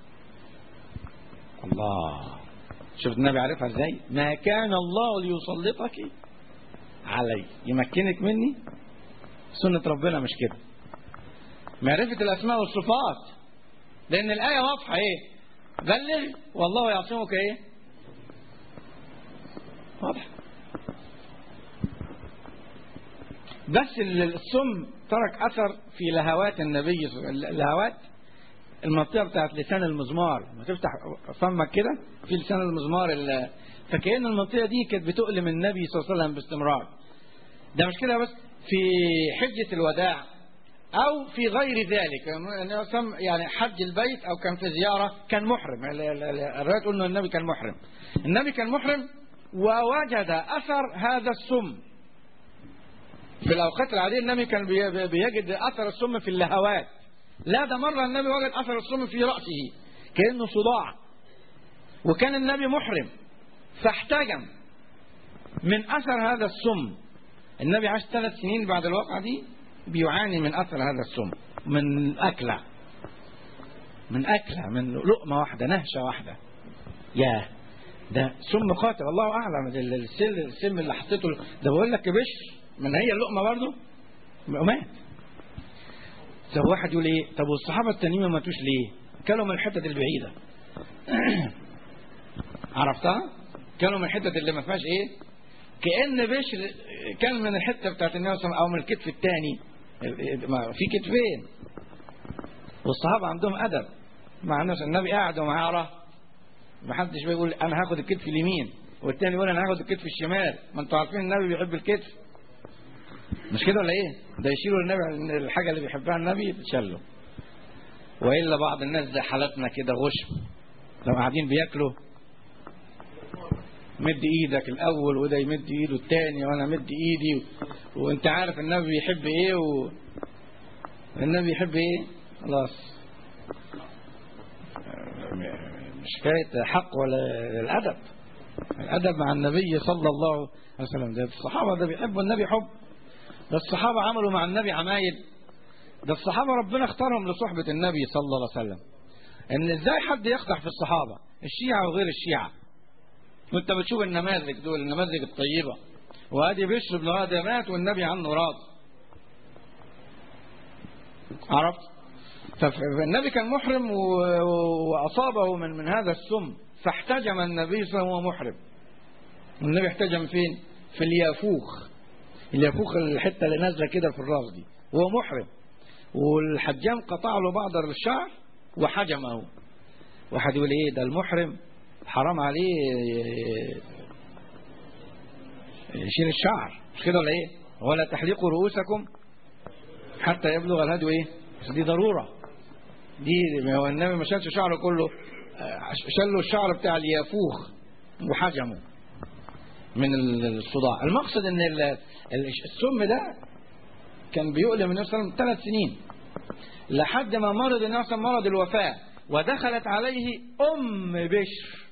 الله شفت النبي عارفها ازاي ما كان الله ليسلطك علي يمكنك مني سنة ربنا مش كده معرفة الأسماء والصفات لأن الآية واضحة إيه بلغ والله يعصمك إيه واضح بس السم ترك اثر في لهوات النبي صلى الله عليه وسلم اللهوات المنطقه بتاعت لسان المزمار لما تفتح فمك كده في لسان المزمار ال- فكأن المنطقه دي كانت بتؤلم النبي صلى الله عليه وسلم باستمرار ده مش كده بس في حجه الوداع او في غير ذلك يعني سم- يعني حج البيت او كان في زياره كان محرم ال- ال- ال- الروايه تقول انه النبي كان محرم النبي كان محرم ووجد اثر هذا السم في الاوقات العاديه النبي كان بي- بي- بيجد اثر السم في اللهوات لا ده مره النبي وجد اثر السم في راسه كانه صداع وكان النبي محرم فاحتجم من اثر هذا السم النبي عاش ثلاث سنين بعد الواقعه دي بيعاني من اثر هذا السم من اكله من اكله من لقمه واحده نهشه واحده ياه ده سم قاتل الله اعلم ال- ال- السل السم اللي حطيته ده بقول لك يا بشر من هي اللقمه برضه مات طب واحد يقول ايه طب والصحابه التانيين ما ماتوش ليه كانوا من الحتت البعيده عرفتها كانوا من الحتت اللي ما فيهاش ايه كان بشر كان من الحته بتاعت النبي صلى الله عليه وسلم او من الكتف الثاني ما في كتفين والصحابه عندهم ادب مع الناس النبي قاعد ومعاه رهط ما حدش بيقول انا هاخد الكتف اليمين والتاني يقول انا هاخد الكتف الشمال ما انتوا عارفين النبي بيحب الكتف مش كده ولا ايه ده يشيلوا النبي الحاجه اللي بيحبها النبي تشله والا بعض الناس زي حالتنا كده غشم لو قاعدين بياكلوا مد ايدك الاول وده يمد ايده التاني وانا مد ايدي و... وانت عارف النبي بيحب ايه و... النبي يحب ايه خلاص مش حكايه حق ولا الادب الادب مع النبي صلى الله عليه وسلم ده الصحابه ده بيحبوا النبي حب ده الصحابه عملوا مع النبي عمايل ده الصحابه ربنا اختارهم لصحبه النبي صلى الله عليه وسلم ان ازاي حد يقدح في الصحابه الشيعه وغير الشيعه وانت بتشوف النماذج دول النماذج الطيبه وادي بشر بن هذا مات والنبي عنه راض عرفت فالنبي كان محرم و- واصابه من من هذا السم فاحتجم النبي صلى الله عليه وسلم وهو محرم النبي احتجم فين في اليافوخ اليافوخ الحته اللي نازله كده في الراس دي وهو محرم والحجام قطع له بعض الشعر وحجمه واحد يقول ايه ده المحرم حرام عليه يشيل الشعر مش كده ولا ايه ولا تحلقوا رؤوسكم حتى يبلغ الهدي ايه بس دي ضرورة دي هو النبي ما شالش شعره كله شال له الشعر بتاع اليافوخ وحجمه من الصداع المقصد ان السم ده كان بيؤلم النبي صلى الله عليه وسلم ثلاث سنين لحد ما مرض النبي صلى الله عليه وسلم مرض الوفاة ودخلت عليه أم بشر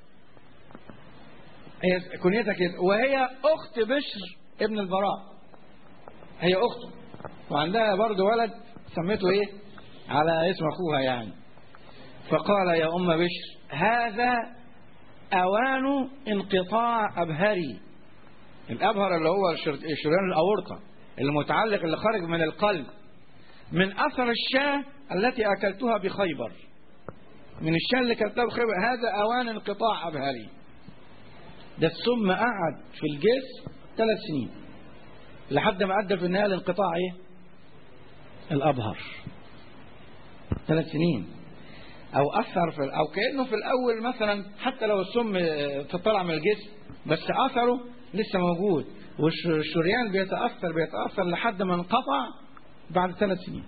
هي كنيتها كده وهي أخت بشر ابن البراء هي أخته وعندها برضه ولد سميته إيه على اسم أخوها يعني فقال يا أم بشر هذا أوان انقطاع أبهري الأبهر اللي هو شريان الأورطة المتعلق اللي خارج من القلب من أثر الشاة التي أكلتها بخيبر من الشاة اللي أكلتها بخيبر هذا أوان انقطاع أبهري ده السم قعد في الجسم ثلاث سنين لحد ما أدى في النهاية لانقطاع إيه؟ الأبهر ثلاث سنين أو أثر في أو كأنه في الأول مثلا حتى لو السم تطلع من الجسم بس أثره لسه موجود والشريان بيتأثر بيتأثر لحد ما انقطع بعد ثلاث سنين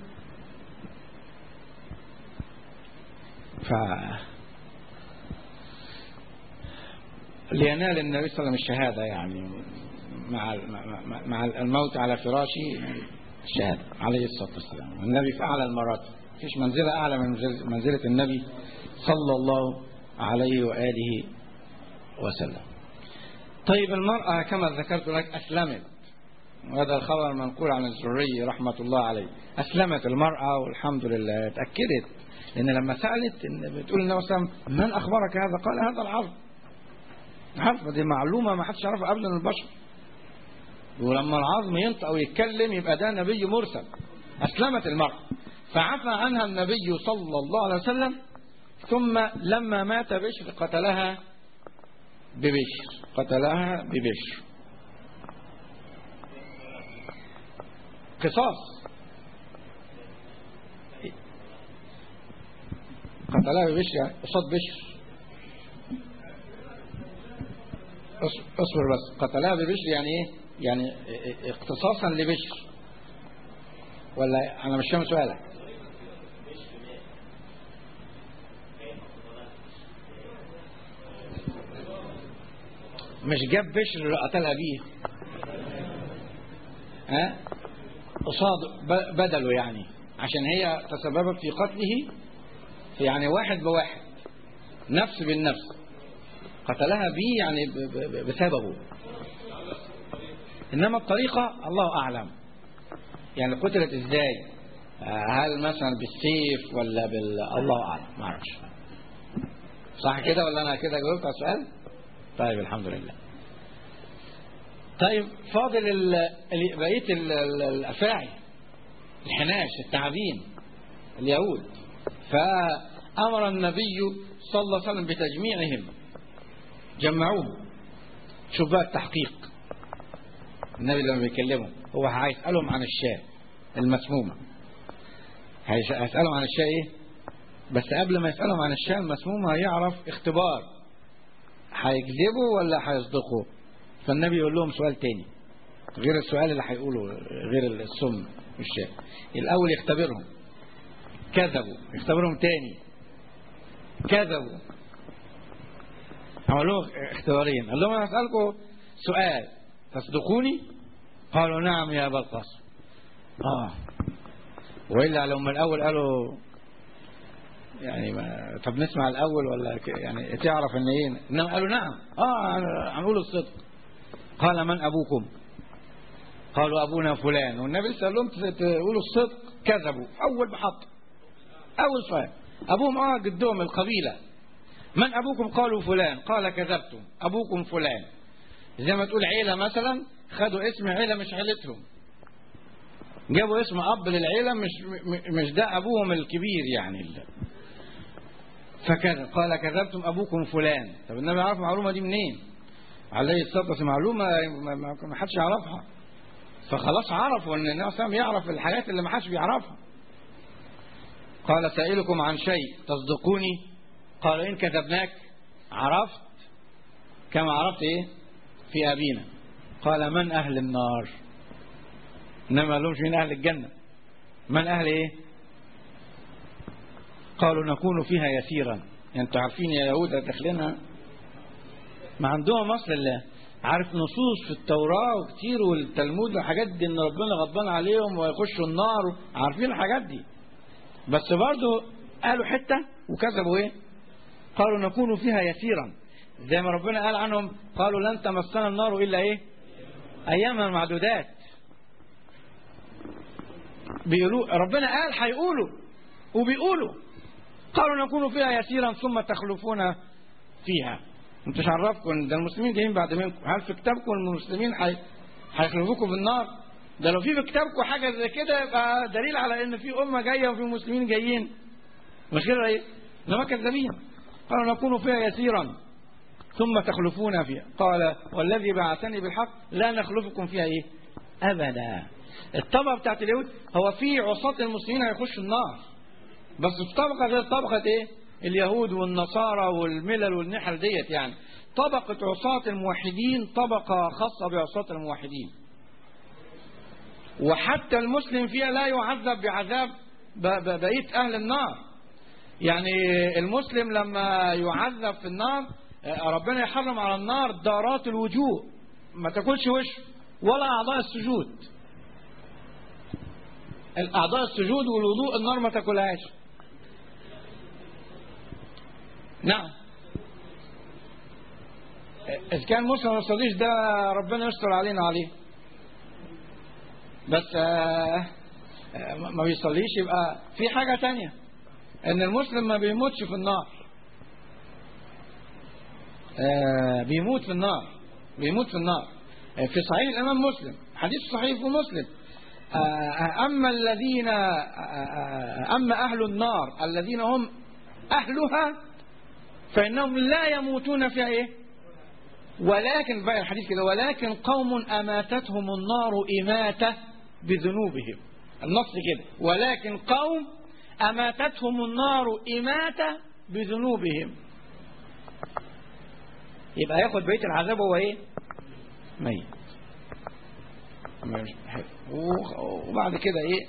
ف لينال النبي صلى الله عليه وسلم الشهادة يعني مع مع الموت على فراشه الشهادة عليه الصلاة والسلام والنبي في أعلى المراتب فيش منزلة أعلى من منزلة النبي صلى الله عليه وآله وسلم طيب المرأة كما ذكرت لك أسلمت وهذا الخبر منقول عن الزري رحمة الله عليه أسلمت المرأة والحمد لله اتأكدت لأن لما سألت إن بتقول النبي صلى الله عليه وسلم من أخبرك هذا قال هذا العرض عارفة دي معلومة ما حدش يعرفها قبل البشر ولما العظم ينطق أو يتكلم يبقى ده نبي مرسل أسلمت المرأة فعفى عنها النبي صلى الله عليه وسلم ثم لما مات بشر قتلها ببشر قتلها ببشر قصاص قتلها ببشر يعني قصاد بشر اصبر بس قتلها ببشر يعني ايه يعني اقتصاصا لبشر ولا انا مش فاهم سؤالك مش جاب بشر اللي قتلها بيه ها قصاد بدله يعني عشان هي تسببت في قتله في يعني واحد بواحد نفس بالنفس قتلها بيه يعني بسببه انما الطريقة الله اعلم يعني قتلت ازاي هل مثلا بالسيف ولا بال الله اعلم ما اعرفش صح كده ولا انا كده جاوبت على السؤال طيب الحمد لله طيب فاضل بقيه الافاعي الحناش التعابين اليهود فامر النبي صلى الله عليه وسلم بتجميعهم جمعوهم شوف بقى التحقيق النبي لما بيكلمهم هو هيسالهم عن الشاة المسمومه هيسالهم عن الشاة ايه بس قبل ما يسالهم عن الشاة المسمومه هيعرف اختبار هيكذبوا ولا هيصدقوا فالنبي يقول لهم سؤال تاني غير السؤال اللي هيقوله غير السم والشاة الاول يختبرهم كذبوا يختبرهم تاني كذبوا عمل لهم اختبارين قال لهم انا اسالكم سؤال تصدقوني قالوا نعم يا ابا القاسم اه والا لو من الاول قالوا يعني ما طب نسمع الاول ولا يعني تعرف ان ايه انما قالوا نعم اه هنقول الصدق قال من ابوكم قالوا ابونا فلان والنبي صلى الله عليه وسلم تقولوا الصدق كذبوا اول محطه اول سؤال ابوهم اه جدهم القبيله من ابوكم قالوا فلان قال كذبتم ابوكم فلان زي ما تقول عيله مثلا خدوا اسم عيله مش عيلتهم جابوا اسم اب للعيله مش مش ده ابوهم الكبير يعني فكذا قال كذبتم ابوكم فلان طب النبي عرف المعلومه دي منين عليه الصلاه والسلام معلومه ما حدش يعرفها فخلاص عرفوا ان النبي صلى الله عليه وسلم يعرف الحاجات اللي ما حدش بيعرفها قال سائلكم عن شيء تصدقوني قالوا إن كذبناك عرفت كما عرفت إيه في أبينا قال من أهل النار إنما لهمش من أهل الجنة من أهل إيه قالوا نكون فيها يسيرا يعني انتوا عارفين يا يهود داخلينها ما عندهم اصل الله عارف نصوص في التوراة وكتير والتلمود والحاجات دي ان ربنا غضبان عليهم ويخشوا النار عارفين الحاجات دي بس برضه قالوا حتة وكذبوا ايه قالوا نكون فيها يسيرا زي ما ربنا قال عنهم قالوا لن تمسنا النار الا ايه اياما معدودات بيقولوا ربنا قال هيقولوا وبيقولوا قالوا نكون فيها يسيرا ثم تخلفون فيها انتوا عرفكم ده المسلمين جايين بعد منكم هل في كتابكم المسلمين حي... هيخلفوكم في النار ده لو في في كتابكم حاجه زي كده يبقى دليل على ان في امه جايه وفي مسلمين جايين مش كده ايه انما كذابين قالوا نكون فيها يسيرا ثم تخلفون فيها قال والذي بعثني بالحق لا نخلفكم فيها ايه ابدا الطبقه بتاعت اليهود هو في عصاة المسلمين هيخشوا النار بس في طبقه غير طبقه ايه اليهود والنصارى والملل والنحل ديت يعني طبقة عصاة الموحدين طبقة خاصة بعصاة الموحدين وحتى المسلم فيها لا يعذب بعذاب بقية أهل النار يعني المسلم لما يعذب في النار ربنا يحرم على النار دارات الوجوه ما تاكلش وش ولا أعضاء السجود الأعضاء السجود والوضوء النار ما تاكلهاش نعم إذا كان مسلم ما يصليش ده ربنا يستر علينا عليه بس آه ما بيصليش يبقى في حاجة تانية ان المسلم ما بيموتش في النار آه بيموت في النار بيموت في النار في صحيح الامام مسلم حديث صحيح في مسلم آه اما الذين اما اهل النار الذين هم اهلها فإنهم لا يموتون في إيه ولكن بقى الحديث كده ولكن قوم أماتتهم النار إماتة بذنوبهم النص كده ولكن قوم أماتتهم النار إماتة بذنوبهم يبقى ياخد بيت العذاب هو ايه ميت وبعد كده ايه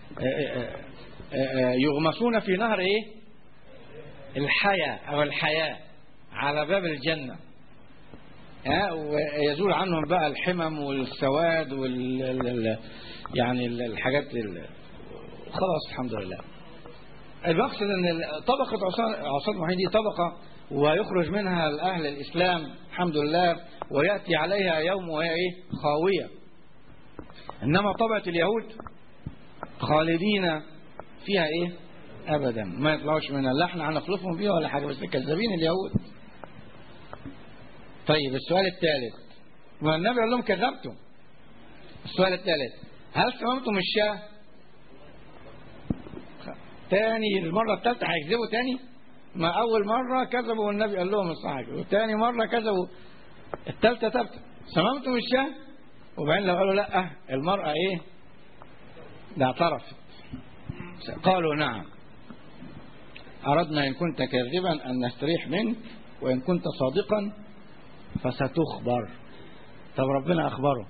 يغمسون في نهر ايه الحياة أو الحياة على باب الجنة ها ويزول عنهم بقى الحمم والسواد وال يعني الحاجات خلاص الحمد لله المقصد ان طبقة عصاة المحيط دي طبقة ويخرج منها الأهل الإسلام الحمد لله ويأتي عليها يوم وهي إيه خاوية إنما طبقة اليهود خالدين فيها إيه ابدا ما يطلعوش منها لا احنا هنخلفهم فيها ولا حاجه بس كذابين اليهود طيب السؤال الثالث ما النبي قال لهم كذبتم السؤال الثالث هل سممتم الشاه تاني المرة الثالثة هيكذبوا تاني ما أول مرة كذبوا والنبي قال لهم الصحابة وتاني مرة كذبوا الثالثة ثابتة سممتم الشاه وبعدين لو قالوا لا المرأة ايه ده اعترفت قالوا نعم أردنا إن كنت كاذبا أن نستريح منك وإن كنت صادقا فستخبر طب ربنا أخبره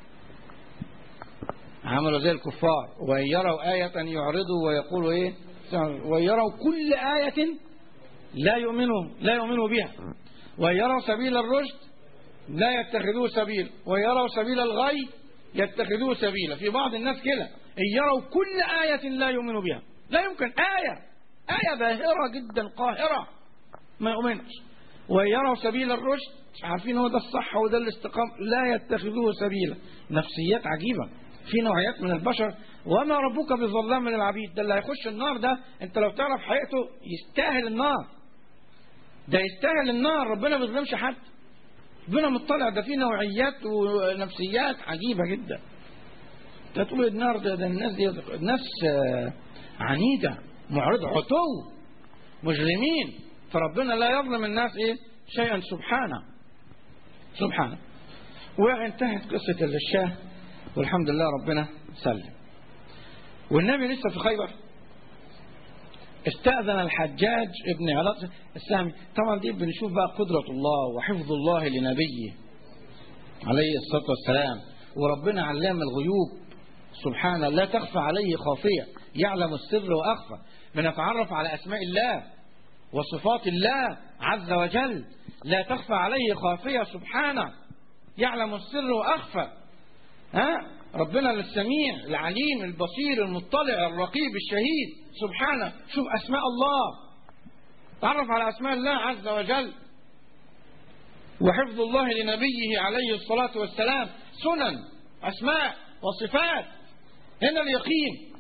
عملوا زي الكفار وإن يروا آية يعرضوا ويقولوا إيه وإن يروا كل آية لا يؤمنوا لا يؤمنوا بها وإن يروا سبيل الرشد لا يتخذوه سبيل وإن يروا سبيل الغي يتخذوه سبيلا في بعض الناس كده إن يروا كل آية لا يؤمنوا بها لا يمكن آية آية باهرة جدا قاهرة ما يؤمنش ويروا سبيل الرشد عارفين هو ده الصح وده الاستقام لا يتخذوه سبيلا نفسيات عجيبة في نوعيات من البشر وما ربك بظلام للعبيد ده اللي هيخش النار ده انت لو تعرف حقيقته يستاهل النار ده يستاهل النار ربنا ما بيظلمش حد ربنا مطلع ده في نوعيات ونفسيات عجيبة جدا انت تقول النار ده, ده الناس دي ناس عنيدة معرضة عتو مجرمين فربنا لا يظلم الناس ايه شيئا سبحانه سبحانه وانتهت قصة الشاه والحمد لله ربنا سلم والنبي لسه في خيبر استأذن الحجاج ابن علاط السهمي طبعا دي بنشوف بقى قدرة الله وحفظ الله لنبيه عليه الصلاة والسلام وربنا علام الغيوب سبحانه لا تخفى عليه خافية يعلم السر وأخفى بنتعرف على أسماء الله وصفات الله عز وجل لا تخفى عليه خافية سبحانه يعلم السر وأخفى ها ربنا السميع العليم البصير المطلع الرقيب الشهيد سبحانه شوف أسماء الله تعرف على أسماء الله عز وجل وحفظ الله لنبيه عليه الصلاة والسلام سنن أسماء وصفات هنا اليقين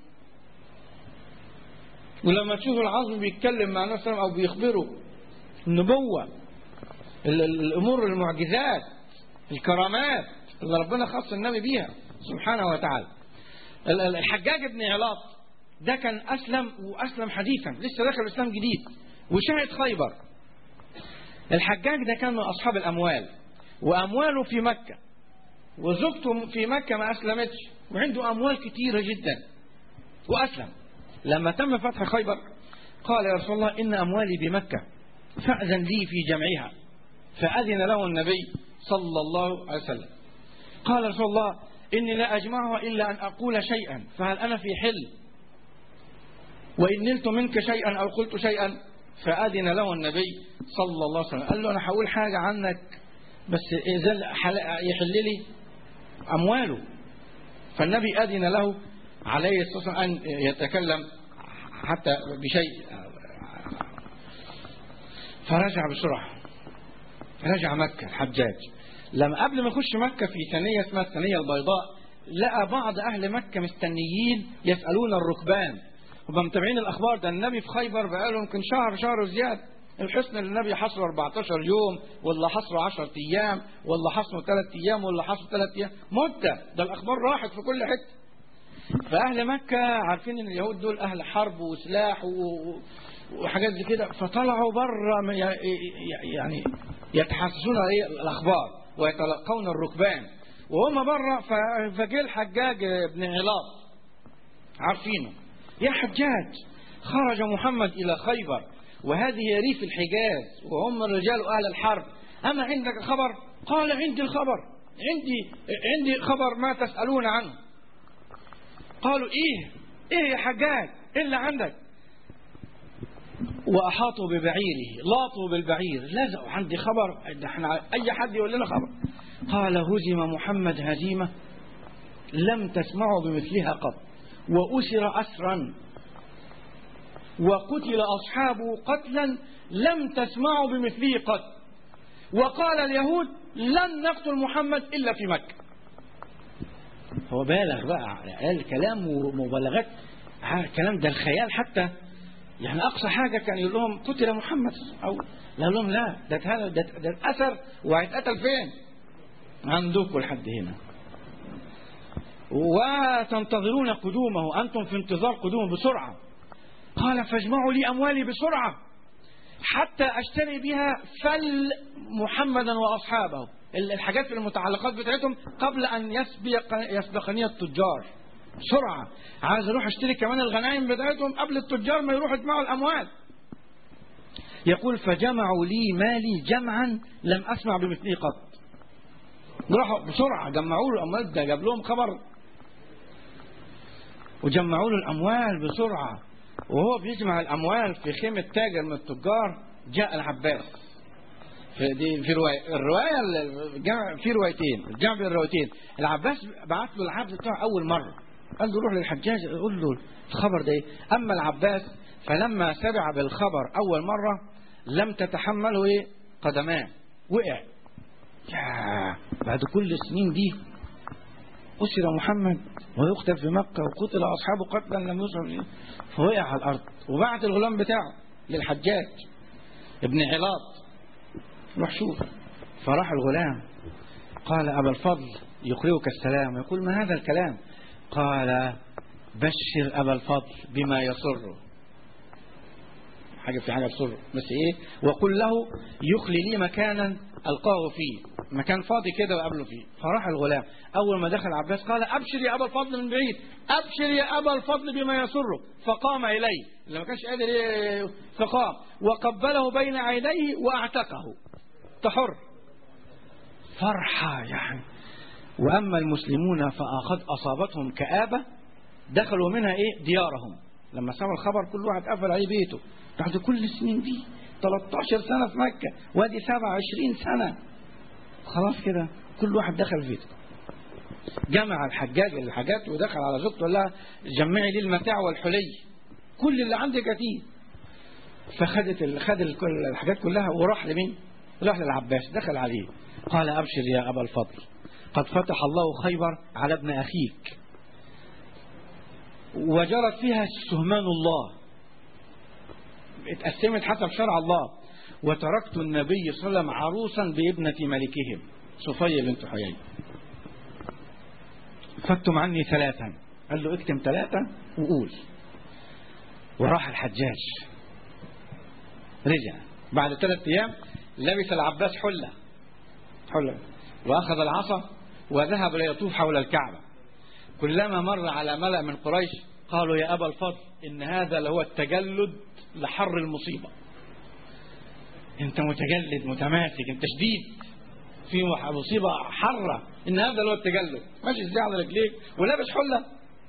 ولما تشوف العظم بيتكلم مع نفسه أو بيخبره النبوة الأمور المعجزات الكرامات اللي ربنا خص النبي بيها سبحانه وتعالى الحجاج بن علاط ده كان أسلم وأسلم حديثا لسه داخل الإسلام جديد وشهد خيبر الحجاج ده كان من أصحاب الأموال وأمواله في مكة وزوجته في مكة ما أسلمتش وعنده أموال كتيرة جدا وأسلم لما تم فتح خيبر قال يا رسول الله إن أموالي بمكة فأذن لي في جمعها فأذن له النبي صلى الله عليه وسلم قال رسول الله إني لا أجمعها إلا أن أقول شيئا فهل أنا في حل وإن نلت منك شيئا أو قلت شيئا فأذن له النبي صلى الله عليه وسلم قال له أنا هقول حاجة عنك بس إذا يحل لي أمواله فالنبي أذن له عليه الصلاة والسلام أن يتكلم حتى بشيء فرجع بسرعة رجع مكة الحجاج لما قبل ما يخش مكة في ثانية اسمها الثانية البيضاء لقى بعض أهل مكة مستنيين يسألون الركبان هم متابعين الأخبار ده النبي في خيبر بقاله يمكن شهر شهر وزيادة الحصن اللي النبي حصره 14 يوم ولا حصره 10 أيام ولا حصره 3 أيام ولا حصره 3 أيام مدة ده الأخبار راحت في كل حتة فأهل مكة عارفين إن اليهود دول أهل حرب وسلاح و... وحاجات زي كده فطلعوا بره يعني يتحسسون الأخبار ويتلقون الركبان وهم بره فجه الحجاج بن علاط عارفينه يا حجاج خرج محمد إلى خيبر وهذه ريف الحجاز وهم الرجال أهل الحرب أما عندك خبر قال عندي الخبر عندي عندي خبر ما تسألون عنه قالوا إيه إيه يا حجاج إيه اللي عندك وأحاطوا ببعيره لاطوا بالبعير لزقوا عندي خبر احنا أي حد يقول لنا خبر قال هزم محمد هزيمة لم تسمعوا بمثلها قط وأسر أسرا وقتل أصحابه قتلا لم تسمعوا بمثله قط وقال اليهود لن نقتل محمد إلا في مكة هو بالغ بقى قال كلام ومبالغات كلام ده الخيال حتى يعني أقصى حاجة كان يقول لهم قتل محمد أو لا لهم لا ده ده, ده, ده الأثر وهيتقتل فين عندكم لحد هنا وتنتظرون قدومه أنتم في انتظار قدومه بسرعة قال فاجمعوا لي أموالي بسرعة حتى أشتري بها فل محمدا وأصحابه الحاجات المتعلقات بتاعتهم قبل أن يسبق يسبقني التجار بسرعة عايز أروح أشتري كمان الغنائم بتاعتهم قبل التجار ما يروحوا يجمعوا الأموال يقول فجمعوا لي مالي جمعا لم أسمع بمثله قط راحوا بسرعة جمعوا له الأموال ده جاب لهم خبر وجمعوا له الأموال بسرعة وهو بيجمع الأموال في خيمة تاجر من التجار جاء العباس في دي في رواية الرواية الجمع في روايتين الجمع بين الروايتين العباس بعت له العبد بتاعه أول مرة قال له روح للحجاج قول له الخبر ده ايه أما العباس فلما سمع بالخبر أول مرة لم تتحمله ايه قدماه وقع يا بعد كل السنين دي أسر محمد ويقتل في مكة وقتل أصحابه قتلا لم يصب فوقع على الأرض وبعت الغلام بتاعه للحجاج ابن علاط روح شوف فراح الغلام قال أبا الفضل يقرئك السلام يقول ما هذا الكلام قال بشر أبا الفضل بما يسره حاجة في حاجة تسره بس إيه وقل له يخلي لي مكانا ألقاه فيه مكان فاضي كده وقابله فيه فراح الغلام أول ما دخل عباس قال أبشر يا أبا الفضل من بعيد أبشر يا أبا الفضل بما يسره فقام إليه اللي ما كانش قادر ي- فقام وقبله بين عينيه وأعتقه تحر فرحة يعني وأما المسلمون فقد أصابتهم كآبة دخلوا منها إيه ديارهم لما سمعوا الخبر كل واحد قفل عليه بيته بعد كل السنين دي 13 سنة في مكة وادي 27 سنة خلاص كده كل واحد دخل في بيته جمع الحجاج الحاجات ودخل على زوجته قال لها جمعي لي المتاع والحلي كل اللي عندك هاتيه فخدت ال- خد ال- كل الحاجات كلها وراح لمين؟ راح للعباس دخل عليه قال ابشر يا ابا الفضل قد فتح الله خيبر على ابن اخيك وجرت فيها سهمان الله اتقسمت حسب شرع الله وتركت النبي صلى الله عليه وسلم عروسا بابنة ملكهم صفية بنت حيي فاكتم عني ثلاثا قال له اكتم ثلاثة وقول وراح الحجاج رجع بعد ثلاث ايام لبس العباس حله حله واخذ العصا وذهب ليطوف حول الكعبه كلما مر على ملأ من قريش قالوا يا ابا الفضل ان هذا لهو التجلد لحر المصيبه انت متجلد متماسك انت شديد في مصيبه حره ان هذا لهو التجلد ماشي ازاي على رجليك ولابس حله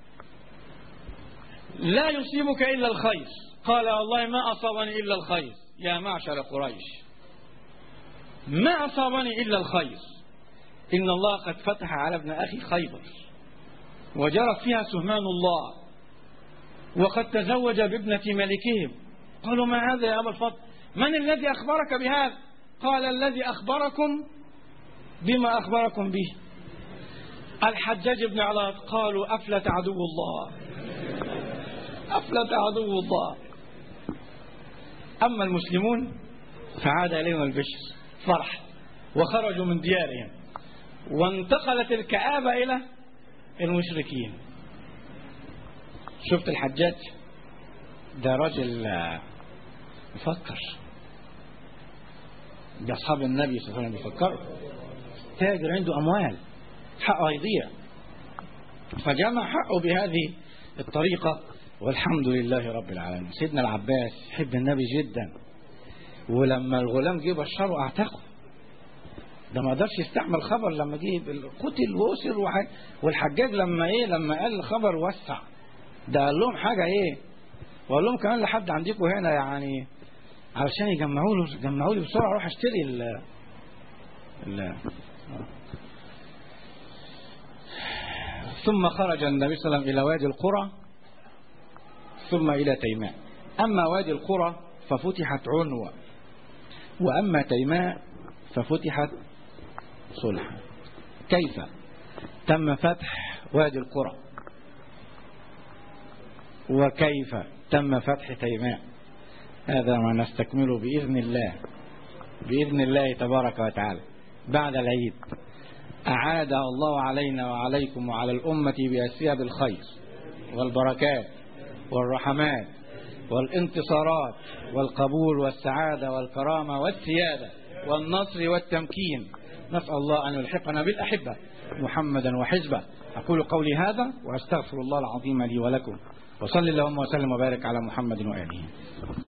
لا يصيبك الا الخير قال والله ما اصابني الا الخير يا معشر قريش ما اصابني الا الخير ان الله قد فتح على ابن اخي خيبر وجرت فيها سهمان الله وقد تزوج بابنة ملكهم قالوا ما هذا يا أبا الفضل من الذي أخبرك بهذا قال الذي أخبركم بما أخبركم به الحجاج بن علاط قالوا أفلت عدو الله أفلت عدو الله أما المسلمون فعاد إليهم البشر فرح وخرجوا من ديارهم وانتقلت الكآبة إلى المشركين شفت الحجاج ده راجل آه، يفكر ده أصحاب النبي صلى الله عليه وسلم بيفكروا تاجر عنده أموال حقه هيضيع فجمع حقه بهذه الطريقة والحمد لله رب العالمين سيدنا العباس يحب النبي جدا ولما الغلام جه بشره اعتقه ده ما قدرش يستحمل خبر لما جه بال- قتل واسر وح- والحجاج لما ايه لما قال الخبر وسع ده قال لهم حاجه ايه وقال لهم كمان لحد عندكم هنا يعني علشان يجمعوا له جمعوا لي بسرعه اروح اشتري ال ال ثم خرج النبي صلى الله عليه وسلم الى وادي القرى ثم الى تيماء اما وادي القرى ففتحت عنوة واما تيماء ففتحت صلحا كيف تم فتح وادي القرى وكيف تم فتح تيماء هذا ما نستكمله بإذن الله بإذن الله تبارك وتعالى بعد العيد أعاد الله علينا وعليكم وعلى الأمة بأسياب الخير والبركات والرحمات والانتصارات والقبول والسعادة والكرامة والسيادة والنصر والتمكين نسأل الله أن يلحقنا بالأحبة محمدا وحزبه أقول قولي هذا وأستغفر الله العظيم لي ولكم وصل اللهم وسلم وبارك على محمد وآله